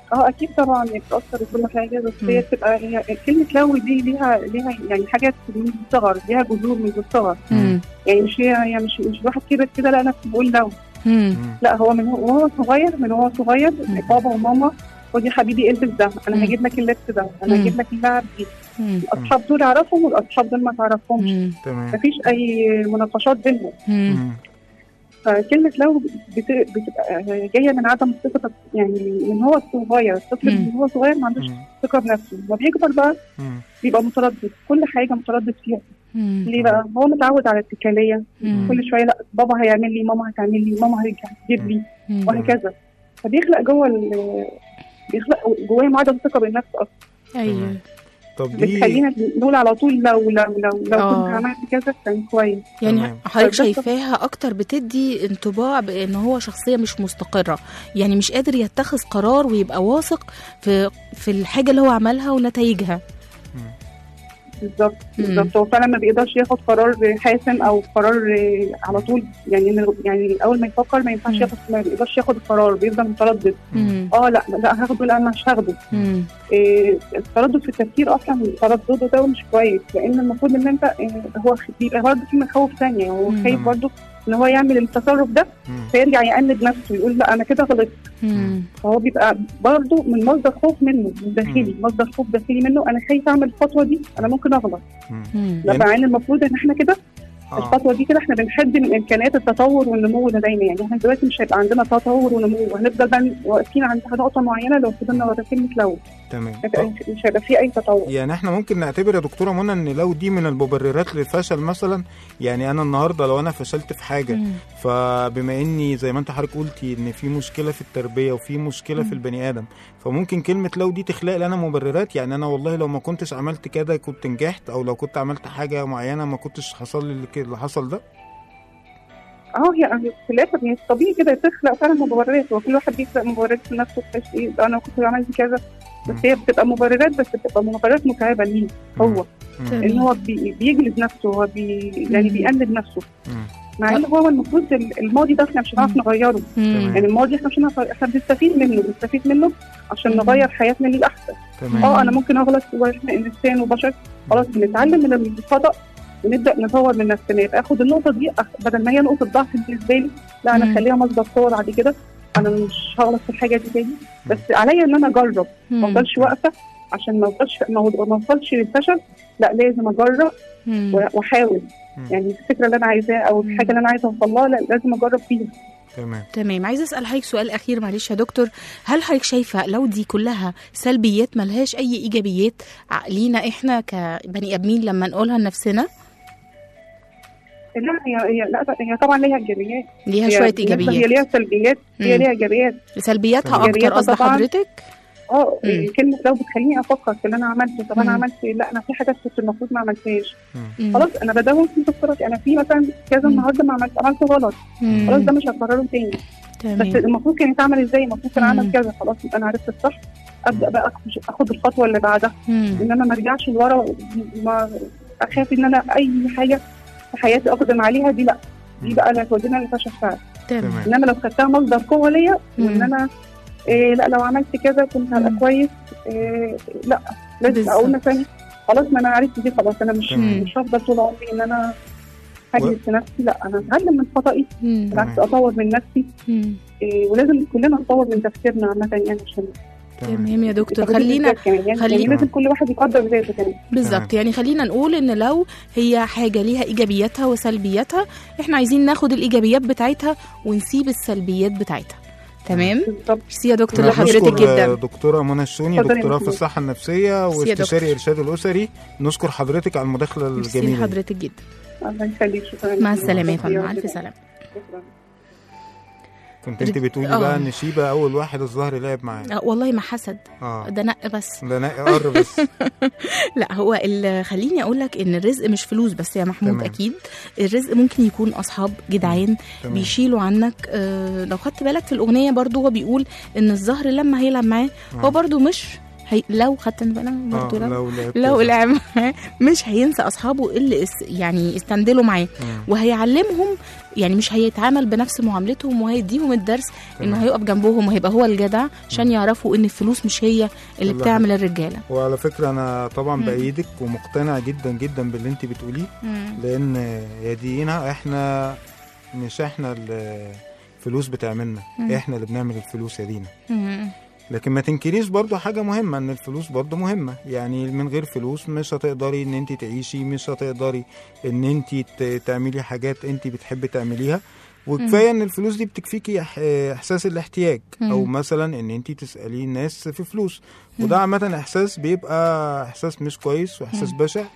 اه اكيد طبعا هي بتاثر وكل حاجه بس هي بتبقى هي كلمه لو دي ليها ليها يعني حاجات من الصغر ليها جذور من الصغر مم. يعني مش هي هي مش مش واحد كبر كده لا انا بقول لو مم. لا هو من هو وهو صغير من هو صغير بابا وماما خدي حبيبي البس ده انا هجيب لك اللبس ده انا مم. هجيب لك اللعب دي مم. الاصحاب دول اعرفهم والاصحاب دول ما تعرفهمش مم. تمام مفيش اي مناقشات بينهم مم. مم. فكلمة لو بت- بتبقى جاية من عدم الثقة يعني من هو صغير الطفل مم. من هو صغير ما عندوش مم. ثقة بنفسه لما بيكبر بقى مم. بيبقى متردد كل حاجة متردد فيها مم. ليه بقى؟ هو متعود على الاتكالية مم. كل شوية لا بابا هيعمل لي ماما هتعمل لي ماما هتجيب لي مم. وهكذا فبيخلق جوه ال- بيخلق جواه عدم ثقة بالنفس أصلا ايوه طب دي بتخلينا نقول على طول لو لو لو لو آه. كنت عملت كذا كان كويس يعني تمام. حضرتك فده شايفاها اكتر بتدي انطباع بان هو شخصيه مش مستقره يعني مش قادر يتخذ قرار ويبقى واثق في في الحاجه اللي هو عملها ونتائجها بالظبط مم. بالظبط هو فعلا ما بيقدرش ياخد قرار حاسم او قرار آه، على طول يعني من- يعني اول ما يفكر ما ينفعش مم. ياخد ما بيقدرش ياخد القرار بيفضل متردد مم. اه لا لا هاخده لا انا مش هاخده مم. إيه التردد في التفكير اصلا تردده ده مش كويس لان المفروض ان انت إيه هو خ- بيبقى برضه في مخاوف ثانيه هو مم. خايف برضه ان هو يعمل التصرف ده مم. فيرجع يأنب نفسه يقول لا انا كده غلطت مم. فهو بيبقى برضه من مصدر خوف منه من داخلي مصدر خوف داخلي منه انا خايف اعمل الخطوه دي انا ممكن اغلط مم. لا مع ان المفروض ان احنا كده آه. الخطوه دي كده احنا بنحد من امكانيات التطور والنمو ده دايما يعني احنا دلوقتي مش هيبقى عندنا تطور ونمو وهنفضل بقى واقفين عند نقطه معينه لو فضلنا ورا كلمه لو تمام هيبقى مش هيبقى في اي تطور يعني احنا ممكن نعتبر يا دكتوره منى ان لو دي من المبررات للفشل مثلا يعني انا النهارده لو انا فشلت في حاجه مم. فبما اني زي ما انت حضرتك قلتي ان في مشكله في التربيه وفي مشكله في البني ادم فممكن كلمه لو دي تخلق لي انا مبررات يعني انا والله لو ما كنتش عملت كده كنت نجحت او لو كنت عملت حاجه معينه ما كنتش حصل لي اللي ك- اللي حصل ده اه هي في الاخر هي طبيعي كده تخلق فعلا مبررات هو كل واحد بيخلق مبررات لنفسه بحيث ايه ده انا كنت عملت كذا بس هي بتبقى مبررات بس بتبقى مبررات متعبه ليه هو ان هو بي بيجلد نفسه هو بي يعني مم. بيقلد نفسه مم. مع ان هو المفروض ال- الماضي ده احنا مش هنعرف نغيره مم. يعني الماضي احنا مش هنعرف احنا بنستفيد منه بنستفيد منه عشان مم. نغير حياتنا للاحسن تمام اه انا ممكن اغلط واحنا انسان وبشر خلاص بنتعلم من الخطا ونبدا نطور من نفسنا يبقى اخد النقطه دي أخ- بدل ما هي نقطه ضعف بالنسبه لي لا انا مم. اخليها مصدر قوه بعد كده انا مش هغلط في الحاجه دي تاني بس عليا ان انا اجرب ما مم. افضلش واقفه عشان ما اوصلش ما ما اوصلش للفشل لا لازم اجرب مم. و- واحاول مم. يعني الفكره اللي انا عايزاها او الحاجه اللي انا عايزه اوصل لها لا لازم اجرب فيها تمام تمام عايزه اسال حضرتك سؤال اخير معلش يا دكتور هل حضرتك شايفه لو دي كلها سلبيات ملهاش اي ايجابيات ع- لينا احنا كبني ادمين لما نقولها لنفسنا لا هي هي لا هي طبعا ليها ايجابيات ليها هي شويه بالنسبة هي ايجابيات ليها سلبيات هي مم. ليها ايجابيات سلبياتها اكتر إيجابياتها قصد طبعاً. حضرتك اه مم. إيه، كلمه لو بتخليني افكر في اللي انا عملته طب انا مم. عملت إيه؟ لا انا في حاجات كنت المفروض ما عملتهاش مم. خلاص انا بدون في تفكيراتي انا في مثلا كذا مم. النهارده ما عملت عملت غلط مم. خلاص ده مش هكرره تاني بس تمام المفروض كان يتعمل ازاي المفروض كان مم. اعمل كذا خلاص يبقى انا عرفت الصح ابدا بقى أخش- اخد الخطوه اللي بعدها مم. ان انا ما ارجعش لورا ما اخاف ان انا اي حاجه في حياتي اقدم عليها دي لا دي بقى اللي هتودينا للفشل فعلا تمام تمام انما لو خدتها مصدر قوه ليا وان مم. انا إيه لا لو عملت كذا كنت هبقى مم. كويس إيه لا لازم بالظبط. اقول مثلا خلاص ما انا عرفت دي خلاص انا مش تمام. مش هفضل طول عمري ان انا و- هجلد في نفسي لا انا اتعلم من خطئي مم. بالعكس اطور من نفسي مم. إيه ولازم كلنا نطور من تفكيرنا عامه يعني عشان تمام يا دكتور التفكير خلينا بالذات يعني, يعني, خلي- يعني لازم كل واحد يقدر ذاته كمان بالظبط يعني خلينا نقول ان لو هي حاجه ليها ايجابياتها وسلبياتها احنا عايزين ناخد الايجابيات بتاعتها ونسيب السلبيات بتاعتها تمام بالظبط ميرسي يا دكتور تمام. لحضرتك نشكر جدا دكتوره منى الشوني اتفضلي يا دكتوراه في محمود. الصحه النفسيه ميرسي يا واستشاري دكتور. ارشاد الاسري نشكر حضرتك على المداخله ميرسي الجميله دي. لحضرتك جدا الله يخليك شكرا مع السلامه يا شكراً. فندم مع الف سلامه شكراً. كنت انت بتقولي آه. بقى ان شيبه اول واحد الظهر لعب معاه آه، والله ما حسد اه ده نق بس ده نقي قر بس لا هو ال- خليني اقول لك ان الرزق مش فلوس بس يا محمود تمام. اكيد الرزق ممكن يكون اصحاب جدعان تمام. بيشيلوا عنك آه لو خدت بالك في الاغنيه برضو هو بيقول ان الزهر لما هيلعب معاه هو آه. برضو مش هي لو خدت بالك اه برضه لو لو لعبت لو صح. لعب مش هينسى اصحابه اللي اس يعني استندلوا معاه مم. وهيعلمهم يعني مش هيتعامل بنفس معاملتهم وهيديهم الدرس انه تمام. هيقف جنبهم وهيبقى هو الجدع عشان يعرفوا ان الفلوس مش هي اللي كل بتعمل الرجاله وعلى فكره انا طبعا مم. بايدك ومقتنع جدا جدا باللي انت بتقوليه لان يا دينا احنا مش احنا اللي الفلوس بتعملنا مم. احنا اللي بنعمل الفلوس يا دينا مم. لكن ما تنكريش برضو حاجة مهمة ان الفلوس برضو مهمة يعني من غير فلوس مش هتقدري ان انت تعيشي مش هتقدري ان انت ت- تعملي حاجات انت بتحبي تعمليها وكفايه ان الفلوس دي بتكفيكي إح- احساس الاحتياج مم. او مثلا ان انت تسالي الناس في فلوس مم. وده عامه احساس بيبقى احساس مش كويس واحساس مم. بشع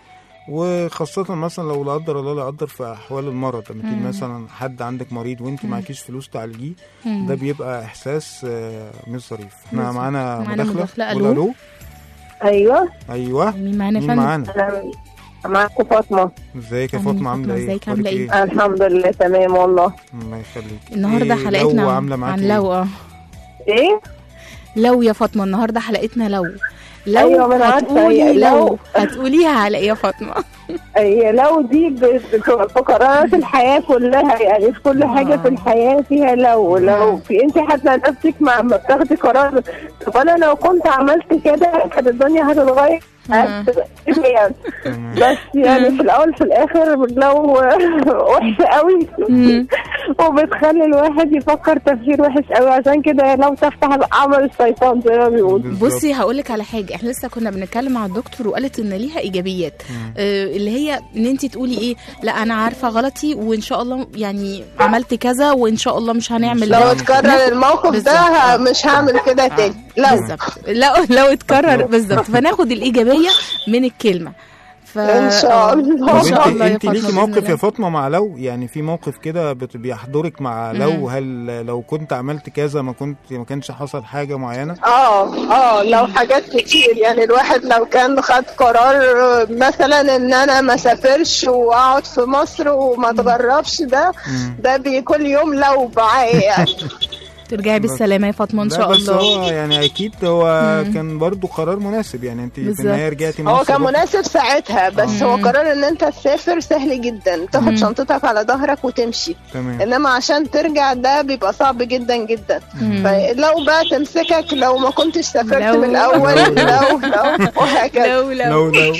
وخاصة مثلا لو لا قدر الله لا قدر في أحوال المرض لما تيجي مم. مثلا حد عندك مريض وأنت مم. معكيش فلوس تعالجيه مم. ده بيبقى إحساس آه، مش ظريف احنا مش- معانا معانا مداخلة مداخلة. قول ألو. ألو ايوه أيوه مين معانا يا مين فندم؟ معانا أنا معاكم فاطمه ازيك يا أهلا فاطمة فاطمة، عاملة إيه ازيك، عاملة أخبارك إيه؟ الحمد لله تمام والله الله يخليك النهارده إيه حلقتنا لو عاملة عن معاكي لو اه ايه لو يا فاطمه النهارده حلقتنا لو لو أيوة، ما أنا عارفة، هتقولي هي لو لو. هتقوليها على ايه يا فاطمه هي لو دي ب- ب- في قرارات الحياه كلها يعني في كل حاجه في الحياه فيها لو لو في انت حتى نفسك مع ما بتاخدي قرار طب انا لو كنت عملت كده كانت الدنيا هتتغير هتبقى كده يعني تمام. بس يعني في الاول في الاخر لو وحشه قوي مم. وبتخلي الواحد يفكر تفكير وحش قوي عشان كده لو تفتح عمل الشيطان زي ما بيقولوا بالظبط. بصي هقول لك على حاجه احنا لسه كنا بنتكلم مع الدكتور وقالت ان ليها ايجابيات آه اللي هي ان انت تقولي ايه لا انا عارفه غلطي وان شاء الله يعني عملت كذا وان شاء الله مش هنعمل لو ده اتكرر الموقف ده بالظبط. ه- مش هعمل كده تاني لو بالظبط لو لو اتكرر بالظبط فناخد الايجابيه من الكلمه ف... إن شاء الله. ان طب شاء انت الله يا انت فاطمة ليكي بإذن موقف الله. يا فاطمه مع لو يعني في موقف كده بت- بيحضرك مع لو هل لو كنت عملت كذا ما كنت ما كانش حصل حاجه معينه اه اه لو حاجات كتير يعني الواحد لو كان خد قرار مثلا ان انا ما سافرش واقعد في مصر وما اتغربش ده مم. ده بي كل يوم لو معايا يعني ترجعي بالسلامه يا فاطمه ان لا شاء بس الله هو يعني اكيد هو مم. كان برضو قرار مناسب يعني انت في بالظبط. النهايه رجعتي هو مصر كان برضو. مناسب ساعتها بس هو مم. قرار ان انت تسافر سهل جدا مم. تاخد شنطتك على ظهرك وتمشي تمام انما عشان ترجع ده بيبقى صعب جدا جدا مم. فلو بقى تمسكك لو ما كنتش سافرت لو- من الاول لو- لو لو وهكذا لو لو لو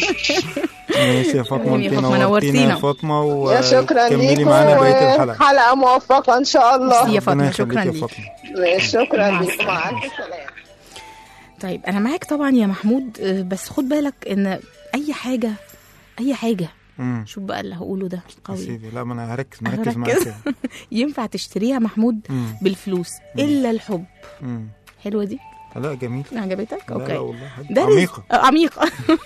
ماشي يا فاطمه تمام يا انت فاطمة، نورتينا يا نورتينا. فاطمه يا شكرا وكملي ليكم معانا بقيه الحلقه حلقة موفقة ان شاء ميرسي الله يا فاطمة، ربنا شكراً يخليك يا ليك. فاطمه شكرا مع ليكم مع الف سلامة طيب انا معاك طبعا يا محمود آه، بس خد بالك ان اي حاجه اي حاجه امم شوف بقى اللي هقوله ده يا قوي سيدي لا ما انا هركز مركز هركز. معاك كده. ينفع تشتريها محمود مم. بالفلوس الا الحب مم. حلوه دي لا جميل عجبتك لا اوكي لا والله حاجة ده رزق عميقه آه، عميقة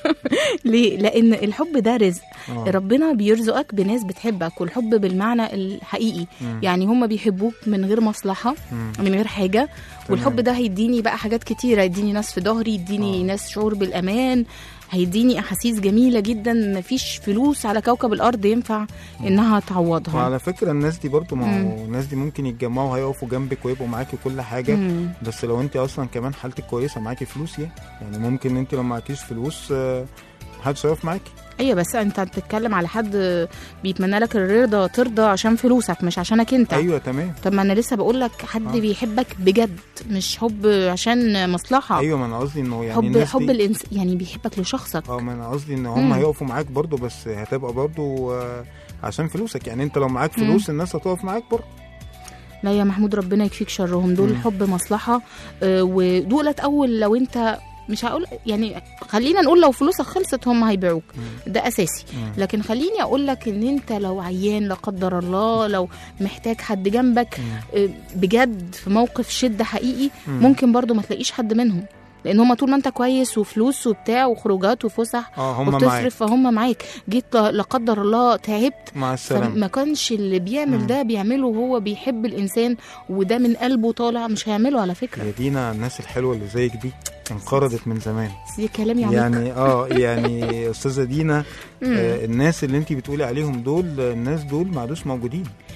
ليه؟ لأن الحب ده رزق آه. ربنا بيرزقك بناس بتحبك والحب بالمعنى الحقيقي مم. يعني هم بيحبوك من غير مصلحة مم. من غير حاجة والحب ده هيديني بقى حاجات كتيرة يديني ناس في ظهري يديني آه. ناس شعور بالأمان هيديني أحاسيس جميلة جدا مفيش فلوس على كوكب الأرض ينفع إنها تعوضها وعلى فكره الناس دي برضو ما مم. هو الناس دي ممكن يتجمعوا هيقفوا جنبك ويبقوا معاكي كل حاجه مم. بس لو انت اصلا كمان حالتك كويسه معاكي فلوس يعني يعني ممكن انت لو معكيش فلوس آه، محدش هيقف معاكي ايوه بس انت بتتكلم على حد بيتمنى لك الرضا ترضى عشان فلوسك مش عشانك انت ايوه تمام طب ما انا لسه بقول لك حد آه. بيحبك بجد مش حب عشان مصلحه ايوه ما انا قصدي انه يعني حب الناس حب دي الانس يعني بيحبك لشخصك اه ما انا قصدي ان مم. هم هيقفوا معاك برضو بس هتبقى برضو آه، عشان فلوسك يعني انت لو معاك مم. فلوس الناس هتقف معاك برضو لا يا محمود ربنا يكفيك شرهم دول مم. حب مصلحه آه، ودولت اول لو انت مش هقول يعني خلينا نقول لو فلوسك خلصت هم هيبيعوك ده اساسي مم. لكن خليني اقول لك ان انت لو عيان لا قدر الله لو محتاج حد جنبك آه، بجد في موقف شده حقيقي مم. ممكن برضو ما تلاقيش حد منهم لان هم طول ما انت كويس وفلوس وبتاع وخروجات وفسح اه هم معاك وبتصرف فهم معاك جيت لا لا قدر الله تعبت مع السلامه فما كانش اللي بيعمل مم. ده بيعمله وهو بيحب الانسان وده من قلبه طالع مش هيعمله على فكره يا دينا الناس الحلوه اللي زيك دي انقرضت من زمان دي كلام عميق يعني اه يعني استاذه دينا مم. آه الناس اللي انت بتقولي عليهم دول آه، الناس دول ما عادوش موجودين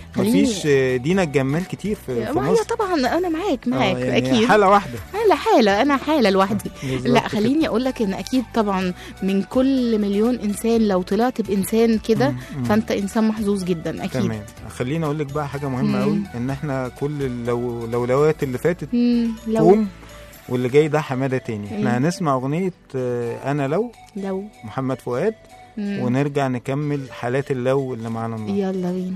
خليني- مفيش آه، دينا الجمال كتير في, في ما هي مصر طبعا انا معاك معاك آه، يعني اكيد حالة واحدة حالة حالة أنا حالة لوحدي بالظبط لا كده. خليني أقول لك إن أكيد طبعا من كل مليون إنسان لو طلعت بإنسان كده مم. فأنت إنسان محظوظ جدا أكيد تمام خليني اقول لك بقى حاجه مهمه مم. قوي ان احنا كل اللو- اللولوات اللي فاتت مم. لو قوم واللي جاي ده حماده تاني مم. احنا هنسمع اغنيه آه، انا لو لو محمد فؤاد مم. ونرجع نكمل حالات اللو اللي معانا النهارده يلا بينا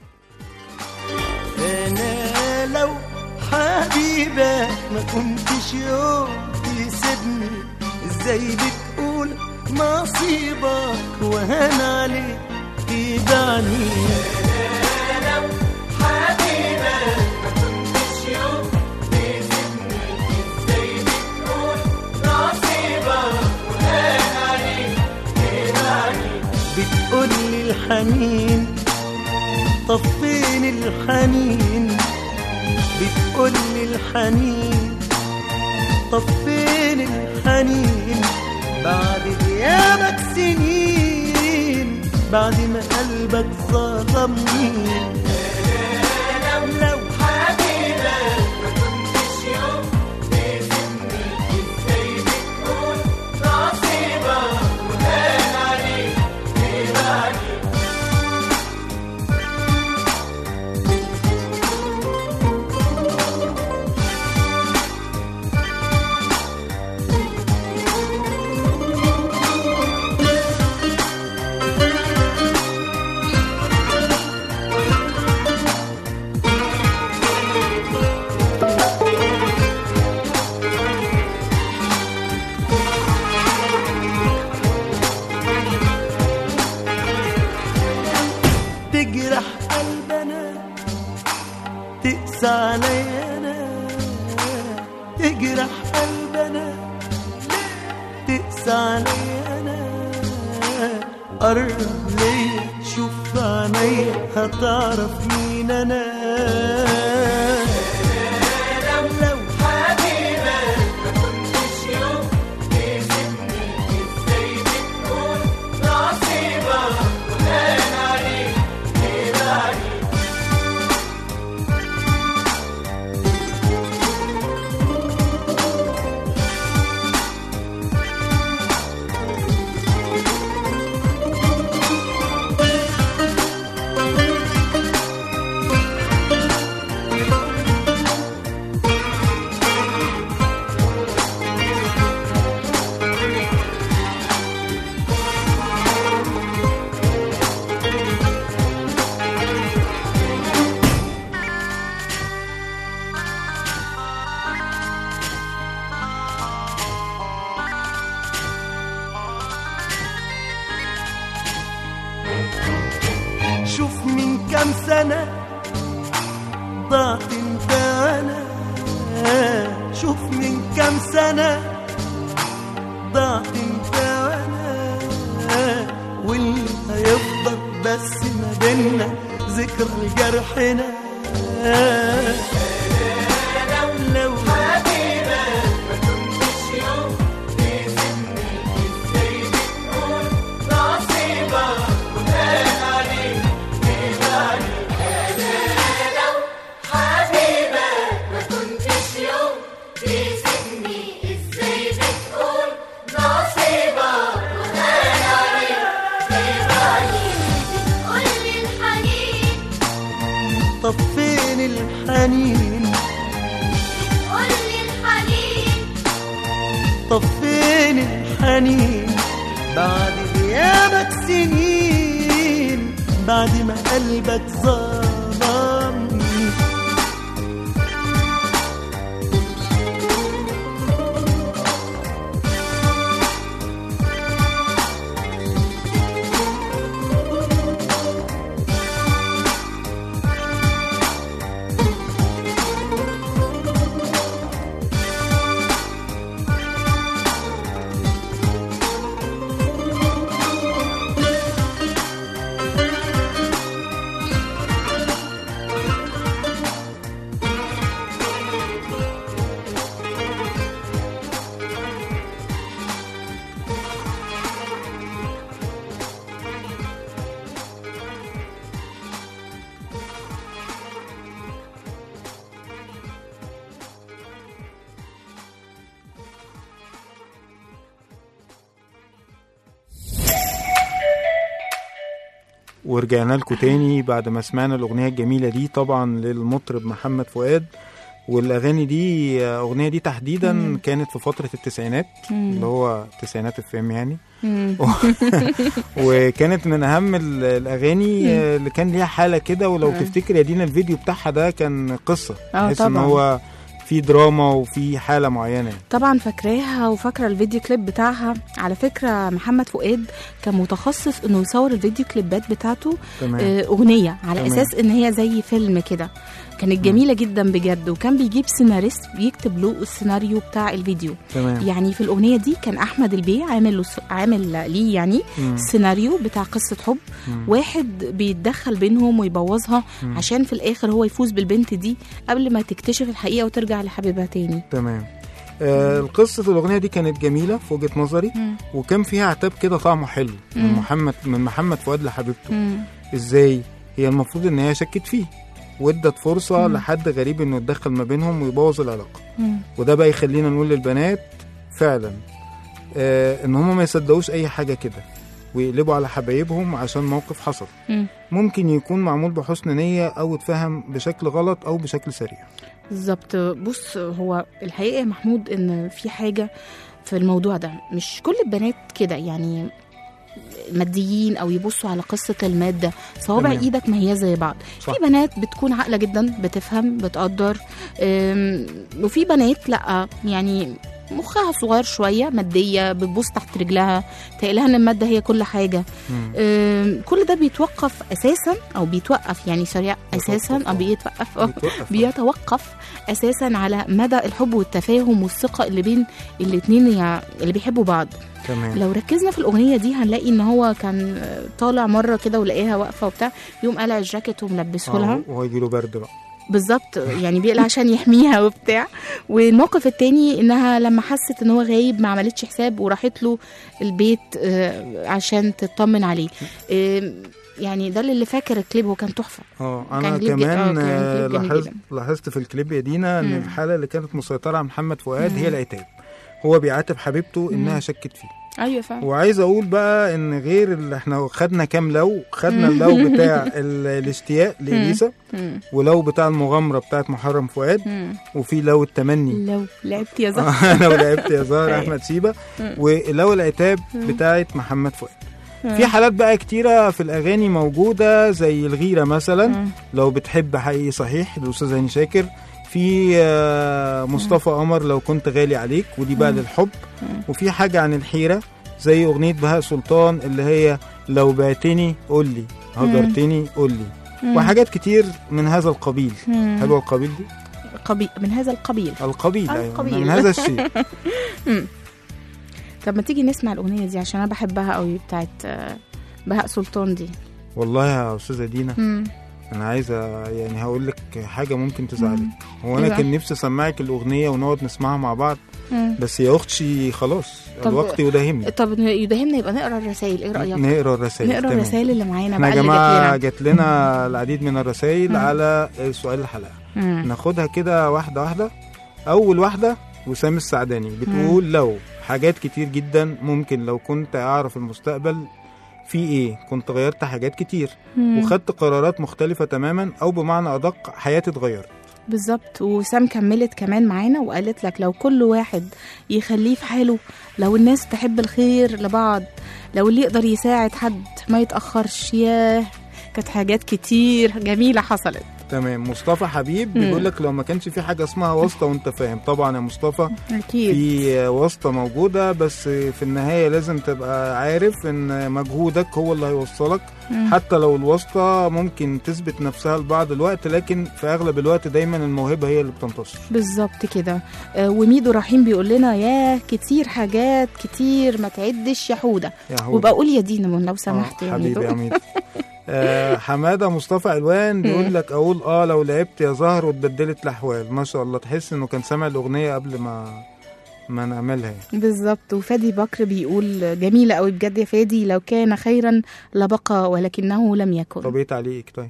انا لو حبيبك ما كنتش يوم تسيبني ازاي بتقول نصيبك وهان عليك تدعني لو حبيبك ما كنتش يوم تسيبني ازاي بتقول نصيبك وهان عليك تدعني بتقولي الحنين طب فين الحنين بتقولي الحنين طب فين الحنين بعد غيابك سنين بعد ما قلبك ظلمني لو حبيبك ما كنتش يوم تسيبني ازاي بتقول نصيبك وهان عليك تبعني تجرح قلبنا تقسى عليا انا تجرح قلبنا تقسى عليا انا قرب ليا شوف في عينيا هتعرف مين انا لو حبيبك ما كنتش يوم تسيبني ازاي بتقول نصيبك وهان عليك تبعني شوف من كام سنة ضعت انت وانا شوف من كام سنة ضعت انت وانا واللي هيفضل بس ما بينا ذكرى لجرحنا لو حبيبك ما كنتش يوم تسيبني ازاي بتقول نصيبك وهان عليك تبعني لو حبيبك ما كنتش يوم تسيبني ازاي بتقول نصيبك وهان عليك تبعني قولي الحنين طب فين الحنين قولي الحنين طب فين الحنين بعد غيابك سنين بعد ما قلبك ظلمني ورجعنا لكم تاني بعد ما سمعنا الأغنية الجميلة دي طبعا للمطرب محمد فؤاد والأغاني دي الأغنية دي تحديدا مم. كانت في فترة التسعينات مم. اللي هو التسعينات الفيلم يعني مم. وكانت من أهم ال- الأغاني مم. آه، اللي كان ليها حالة كده ولو مم. تفتكر يا دينا الفيديو بتاعها ده كان قصة اه تحس إن طبعا هو في دراما وفي حالة معينة يعني. طبعا فاكراها وفاكره الفيديو كليب بتاعها على فكره محمد فؤاد كان متخصص انه يصور الفيديو كليبات بتاعته تمام آه، اغنيه على تمام. اساس ان هي زي فيلم كده كانت جميله جدا بجد وكان بيجيب سيناريست بيكتب له السيناريو بتاع الفيديو تمام يعني في الاغنيه دي كان احمد البيه عامل له عامل ليه يعني مم. سيناريو بتاع قصه حب مم. واحد بيتدخل بينهم ويبوظها مم. عشان في الاخر هو يفوز بالبنت دي قبل ما تكتشف الحقيقه وترجع لحبيبها تاني تمام آه القصة الأغنية دي كانت جميلة في وجهة نظري مم. وكان فيها عتاب كده طعمه حلو من مم. محمد من محمد فؤاد لحبيبته مم. ازاي هي المفروض ان هي شكت فيه وادت فرصة مم. لحد غريب انه يتدخل ما بينهم ويبوظ العلاقة مم. وده بقى يخلينا نقول للبنات فعلا آه ان هم ما يصدقوش اي حاجة كده ويقلبوا على حبايبهم عشان موقف حصل مم. ممكن يكون معمول بحسن نية او اتفهم بشكل غلط او بشكل سريع بالظبط بص هو الحقيقه يا محمود ان في حاجه في الموضوع ده مش كل البنات كده يعني ماديين او يبصوا على قصه الماده صوابع تمام. ايدك ما هي زي بعض صح. في بنات بتكون عاقله جدا بتفهم بتقدر أم، وفي بنات لا يعني مخها صغير شويه ماديه بتبص تحت رجلها تقلها ان الماده هي كل حاجه مم. أم، كل ده بيتوقف اساسا او بيتوقف يعني سريع اساسا بيتوقف، او آه. بيتوقف آه. بيتوقف. بيتوقف اساسا على مدى الحب والتفاهم والثقه اللي بين الاتنين يع- اللي بيحبوا بعض تمام لو ركزنا في الاغنيه دي هنلاقي ان هو كان طالع مره كده ولقاها واقفه وبتاع يقوم قلع الجاكيت وملبسه لها آه، وهو يجيله برد بقى بالظبط يعني بيقلع عشان يحميها وبتاع والموقف التاني انها لما حست ان هو غايب ما عملتش حساب وراحت له البيت آه، عشان تطمن عليه آه، يعني ده اللي فاكر الكليب هو كان تحفه اه كان انا كليب جد- آه، كمان كان آه، كليب جميل لاحظت جدا. لاحظت في الكليب يا دينا ان مم. الحاله اللي كانت مسيطره على محمد فؤاد مم. هي العتاب هو بيعاتب حبيبته انها مم. شكت فيه ايوه فعلا وعايز اقول بقى ان غير اللي احنا خدنا كام لو خدنا اللو بتاع ال- الاشتياق لاليسا مم. ولو بتاع المغامره بتاعت محرم فؤاد مم. وفي لو التمني لو لعبت يا زهر انا ولعبت يا زهر أيوة. احمد سيبه مم. ولو العتاب مم. بتاعت محمد فؤاد مم. في حالات بقى كتيرة في الأغاني موجودة زي الغيرة مثلا مم. لو بتحب حقيقي صحيح الأستاذ هاني شاكر في آه، مصطفى قمر لو كنت غالي عليك ودي بقى مم. للحب مم. وفي حاجة عن الحيرة زي أغنية بهاء سلطان اللي هي لو بعتني قولي هجرتني قولي مم. وحاجات كتير من هذا القبيل مم. حلوة القبيل دي قبيل من هذا القبيل القبيل أيوة القبيل. من هذا الشيء مم. طب ما تيجي نسمع الأغنية دي عشان أنا بحبها قوي بتاعت آه، بهاء سلطان دي والله يا أستاذة دينا مم. أنا عايزة يعني هقول لك حاجة ممكن تزعلك مم. هو إيه أنا بقى؟ كان نفسي أسمعك الأغنية ونقعد نسمعها مع بعض مم. بس يا أختي خلاص طب- الوقت يداهمني طب يدهمنا يبقى نقرا الرسائل ايه رأيك؟ نقرا الرسائل نقرا تمام. الرسائل اللي معانا احنا بقى يا اللي جماعة جات جات لنا العديد من الرسائل مم. على سؤال الحلقة لنا مم. ناخدها كده واحدة واحدة أول واحدة وسام السعداني بتقول لو حاجات كتير جدا ممكن لو كنت أعرف المستقبل في إيه كنت غيرت حاجات كتير مم. وخدت قرارات مختلفة تماما أو بمعنى أدق حياتي اتغيرت بالظبط وسام كملت كمان معانا وقالت لك لو كل واحد يخليه في حاله لو الناس تحب الخير لبعض لو اللي يقدر يساعد حد ما يتأخرش ياه كانت حاجات كتير جميلة حصلت تمام مصطفى حبيب مم. بيقول لك لو ما كانش في حاجة اسمها واسطة وأنت فاهم طبعا يا مصطفى أكيد في واسطة موجودة بس في النهاية لازم تبقى عارف ان مجهودك هو اللي هيوصلك مم. حتى لو الواسطة ممكن تثبت نفسها لبعض الوقت لكن في اغلب الوقت دايما الموهبة هي اللي بتنتصر بالظبط كده آه، وميدو رحيم بيقول لنا ياه كتير حاجات كتير ما تعدش يا حودة يا هو وبقى قول يا دينا من لو سمحت آه يا حبيبي يا ميدو ميدو آه حماده مصطفى علوان بيقول لك اقول اه لو لعبت يا زهر واتبدلت الاحوال ما شاء الله تحس انه كان سامع الاغنيه قبل ما ما نعملها يعني. بالظبط وفادي بكر بيقول جميلة قوي بجد يا فادي لو كان خيرا لبقى ولكنه لم يكن طب ايه تعليقك طيب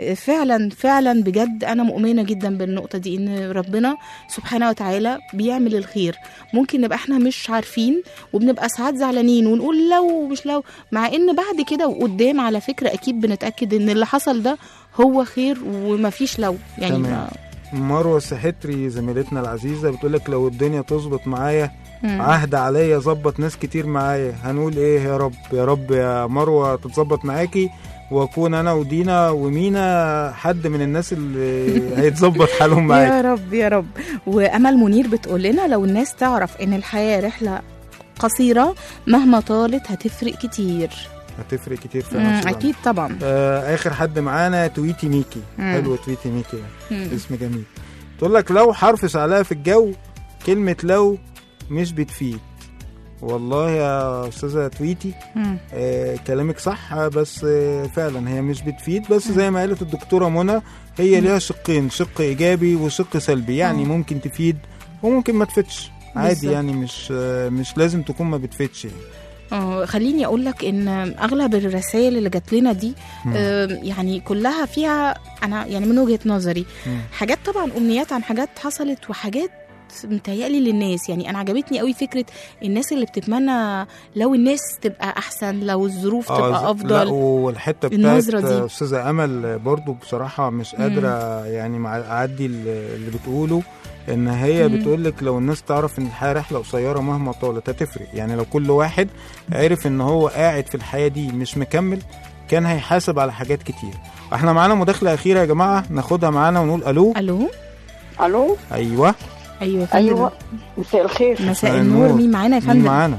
فعلا فعلا بجد انا مؤمنه جدا بالنقطه دي ان ربنا سبحانه وتعالى بيعمل الخير ممكن نبقى احنا مش عارفين وبنبقى ساعات زعلانين ونقول لو مش لو مع ان بعد كده وقدام على فكره اكيد بنتاكد ان اللي حصل ده هو خير ومفيش لو يعني تمام. ما مروه السحتري زميلتنا العزيزه بتقول لك لو الدنيا تظبط معايا مم. عهد عليا ظبط ناس كتير معايا هنقول ايه يا رب يا رب يا مروه تتظبط معاكي واكون انا ودينا ومينا حد من الناس اللي هيتظبط حالهم معاكي يا رب يا رب وامل منير بتقول لنا لو الناس تعرف ان الحياه رحله قصيره مهما طالت هتفرق كتير هتفرق كتير في مم، نفس الوقت. اكيد طبعا آه اخر حد معانا تويتي ميكي مم. حلو تويتي ميكي ده مم. اسم جميل تقول لك لو حرف شعلها في الجو كلمة لو مش بتفيد والله يا استاذة تويتي مم. آه كلامك صح بس آه فعلا هي مش بتفيد بس زي ما قالت الدكتورة منى هي ليها شقين شق ايجابي وشق سلبي يعني ممكن تفيد وممكن ما تفيدش عادي بالظبط. يعني مش آه مش لازم تكون ما بتفيدش يعني. اه خليني اقول لك ان اغلب الرسائل اللي جات لنا دي مم. آم، يعني كلها فيها انا يعني من وجهه نظري مم. حاجات طبعا امنيات عن حاجات حصلت وحاجات متهيألي للناس يعني انا عجبتني قوي فكره الناس اللي بتتمنى لو الناس تبقى احسن لو الظروف ز- تبقى لا افضل والحته بتاعت النظرة دي. آه، استاذه امل برضو بصراحه مش قادره يعني مع اعدي ال- اللي بتقوله ان هي مم. بتقول لك لو الناس تعرف ان الحياه رحله قصيره مهما طالت هتفرق يعني لو كل واحد عرف ان هو قاعد في الحياه دي مش مكمل كان هيحاسب على حاجات كتير احنا معانا مداخله اخيره يا جماعه ناخدها معانا ونقول الو الو الو ايوه ايوه يا فندم ايوه مساء الخير مساء النور مين معانا يا مين فندم معانا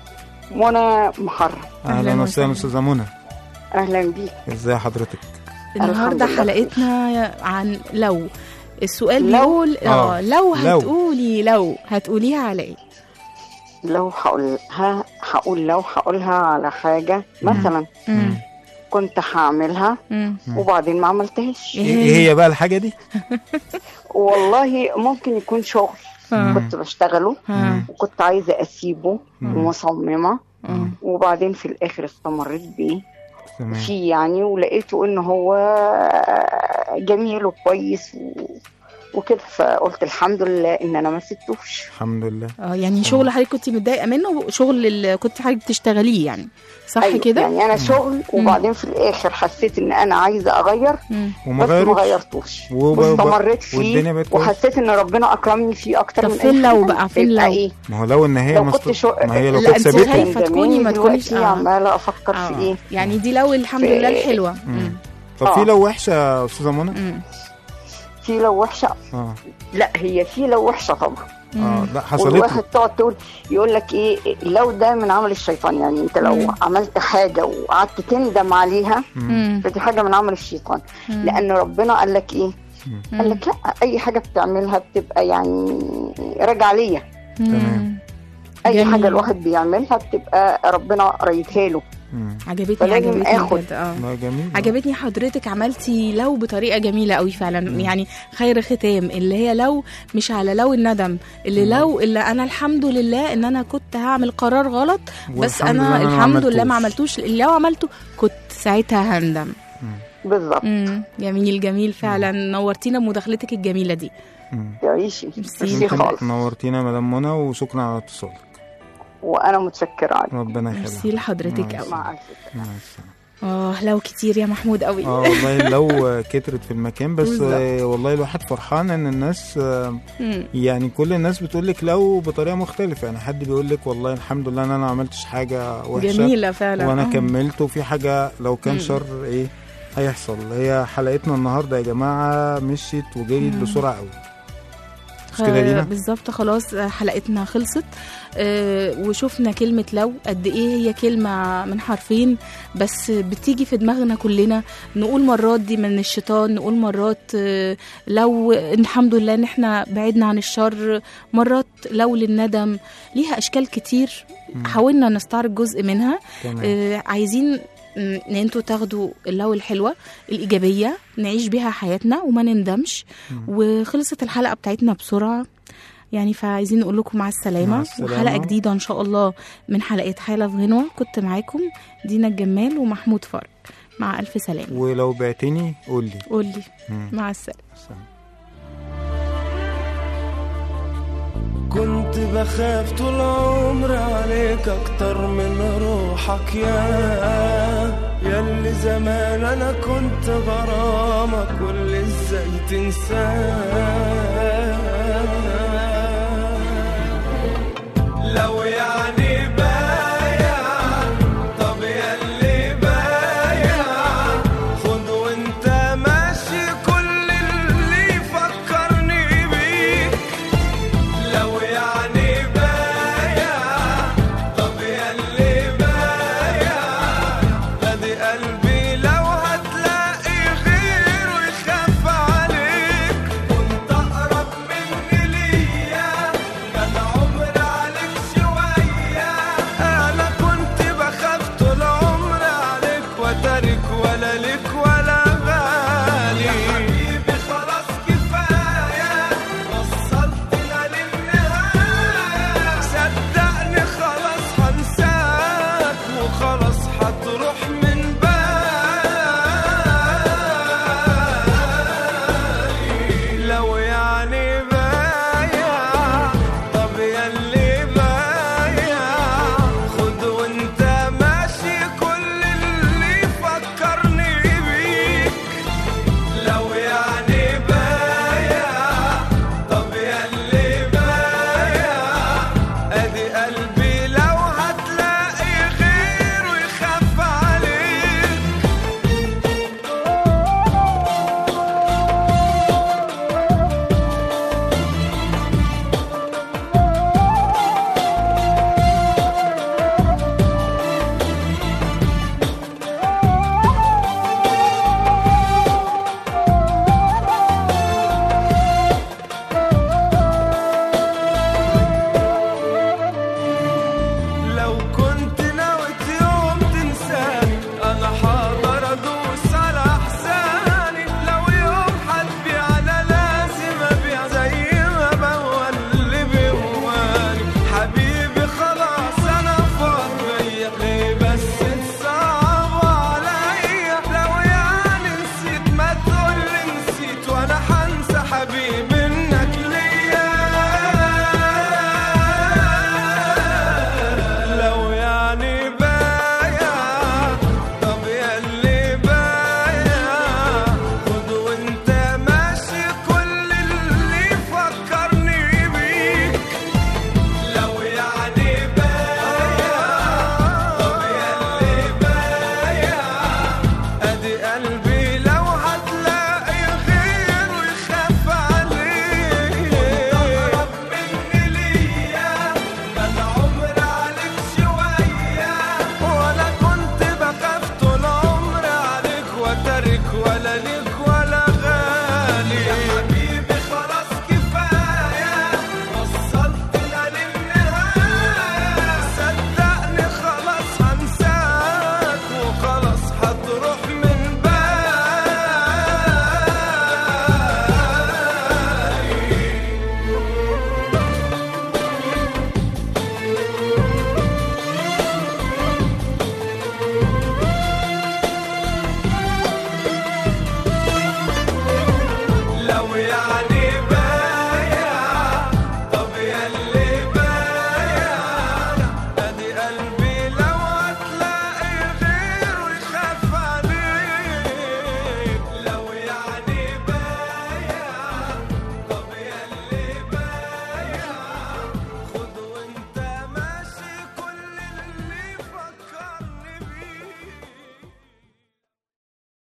منى محرم أهلاً اهلا وسهلاً. وسهلا استاذه منى اهلا بيك ازي حضرتك النهارده الحمد لله. حلقتنا عن لو السؤال لو؟ بيقول اه آه، لو لو. هتقولي لو هتقوليها على ايه لو هقول ها هقول لو هقولها على حاجه مثلا مم. كنت هعملها مم. وبعدين ما عملتهاش ايه إيه هي بقى الحاجه دي والله ممكن يكون شغل آه. كنت بشتغله آه. وكنت عايزه اسيبه مم. ومصممه آه. وبعدين في الاخر استمريت بيه تمام فيه يعني ولقيته ان هو جميل وكويس و... وكده فقلت الحمد لله ان انا ما سبتوش الحمد لله اه يعني شغل حضرتك كنت متضايقه منه شغل اللي كنت حضرتك بتشتغليه يعني صح أيوة، كده يعني انا شغل وبعدين في الاخر حسيت ان انا عايزه اغير مم. وما بس ما غيروش غيرتوش وب- واستمريت فيه والدنيا بقت كويسة. وحسيت ان ربنا اكرمني فيه اكتر طب من فين أي لو حاجة. بقى؟ فين يبقى لو؟ ايه ما هو لو ان هي لو ما كنت است- شو... ما هي لو لا، كانت أنت سابتهم خايفة تكوني ما تكونيش- دلوقتي آه. عماله افكر في اه ايه يعني دي لو الحمد في- لله الحلوه مم. طب في آه. لو وحشه يا استاذه منى مم. في لو وحشه اه لا هي في لو وحشه طبعا اه لا حصلت والواحد لي تقعد تقول يقول لك ايه لو ده من عمل الشيطان يعني انت لو مم. عملت حاجه وقعدت تندم عليها مم. فدي حاجه من عمل الشيطان مم. لان ربنا قال لك ايه قال لك لا اي حاجه بتعملها بتبقى يعني راجعه ليا تمام. اي جميل. حاجه الواحد بيعملها بتبقى ربنا قريتها له مم. عجبتني فلازم عجبتني آخد. بجد، اه لا جميل عجبتني حضرتك عملتي لو بطريقه جميله قوي فعلا يعني خير ختام اللي هي لو مش على لو الندم اللي لو اللي انا الحمد لله ان انا كنت هعمل قرار غلط بس والحمد لله انا أنا ما الحمد لله ما عملتوش. عملتوش لو عملته كنت ساعتها هندم بالظبط مم. جميل جميل فعلا نورتينا بمداخلتك الجميله دي مم. تعيشي ميرسي. ميرسي خالص نورتينا يا مدام منى وشكرا على اتصالك وانا متشكره عليك ربنا ميرسي يخليك لحضرتك مع قوي مع الف سلامه مع السلامه اه لو كتير يا محمود قوي اه والله لو كترت في المكان بس بالظبط. آه، والله الواحد فرحان ان الناس آه، مم. يعني كل الناس بتقول لك لو بطريقه مختلفه يعني حد بيقول لك والله الحمد لله ان انا ما عملتش حاجه وحشه جميله فعلا وانا آه. كملت وفي حاجه لو كان مم. شر ايه هيحصل هي حلقتنا النهارده يا جماعه مشيت وجريت مم. بسرعه قوي مش كده يا آه، دينا بالظبط خلاص آه، حلقتنا خلصت آه، وشفنا كلمة لو قد ايه هي كلمة من حرفين بس بتيجي في دماغنا كلنا نقول مرات دي من الشيطان نقول مرات آه، لو الحمد لله ان احنا بعدنا عن الشر مرات لو للندم ليها اشكال كتير حاولنا نستعرض جزء منها تمام آه، عايزين م، ان انتوا تاخدوا اللو الحلوه الايجابيه نعيش بيها حياتنا وما نندمش وخلصت الحلقه بتاعتنا بسرعه يعني فعايزين نقول لكم مع السلامه, مع السلامة. وحلقه جديده ان شاء الله من حلقات حاله في غنوه كنت معاكم دينا الجمال ومحمود فرج مع الف سلامه ولو بعتني قول لي قول لي مم. مع السلامه كنت بخاف طول عمري عليك اكتر من روحك يا ياللي زمان انا كنت غرامك واللي ازاي تنساه لو يعني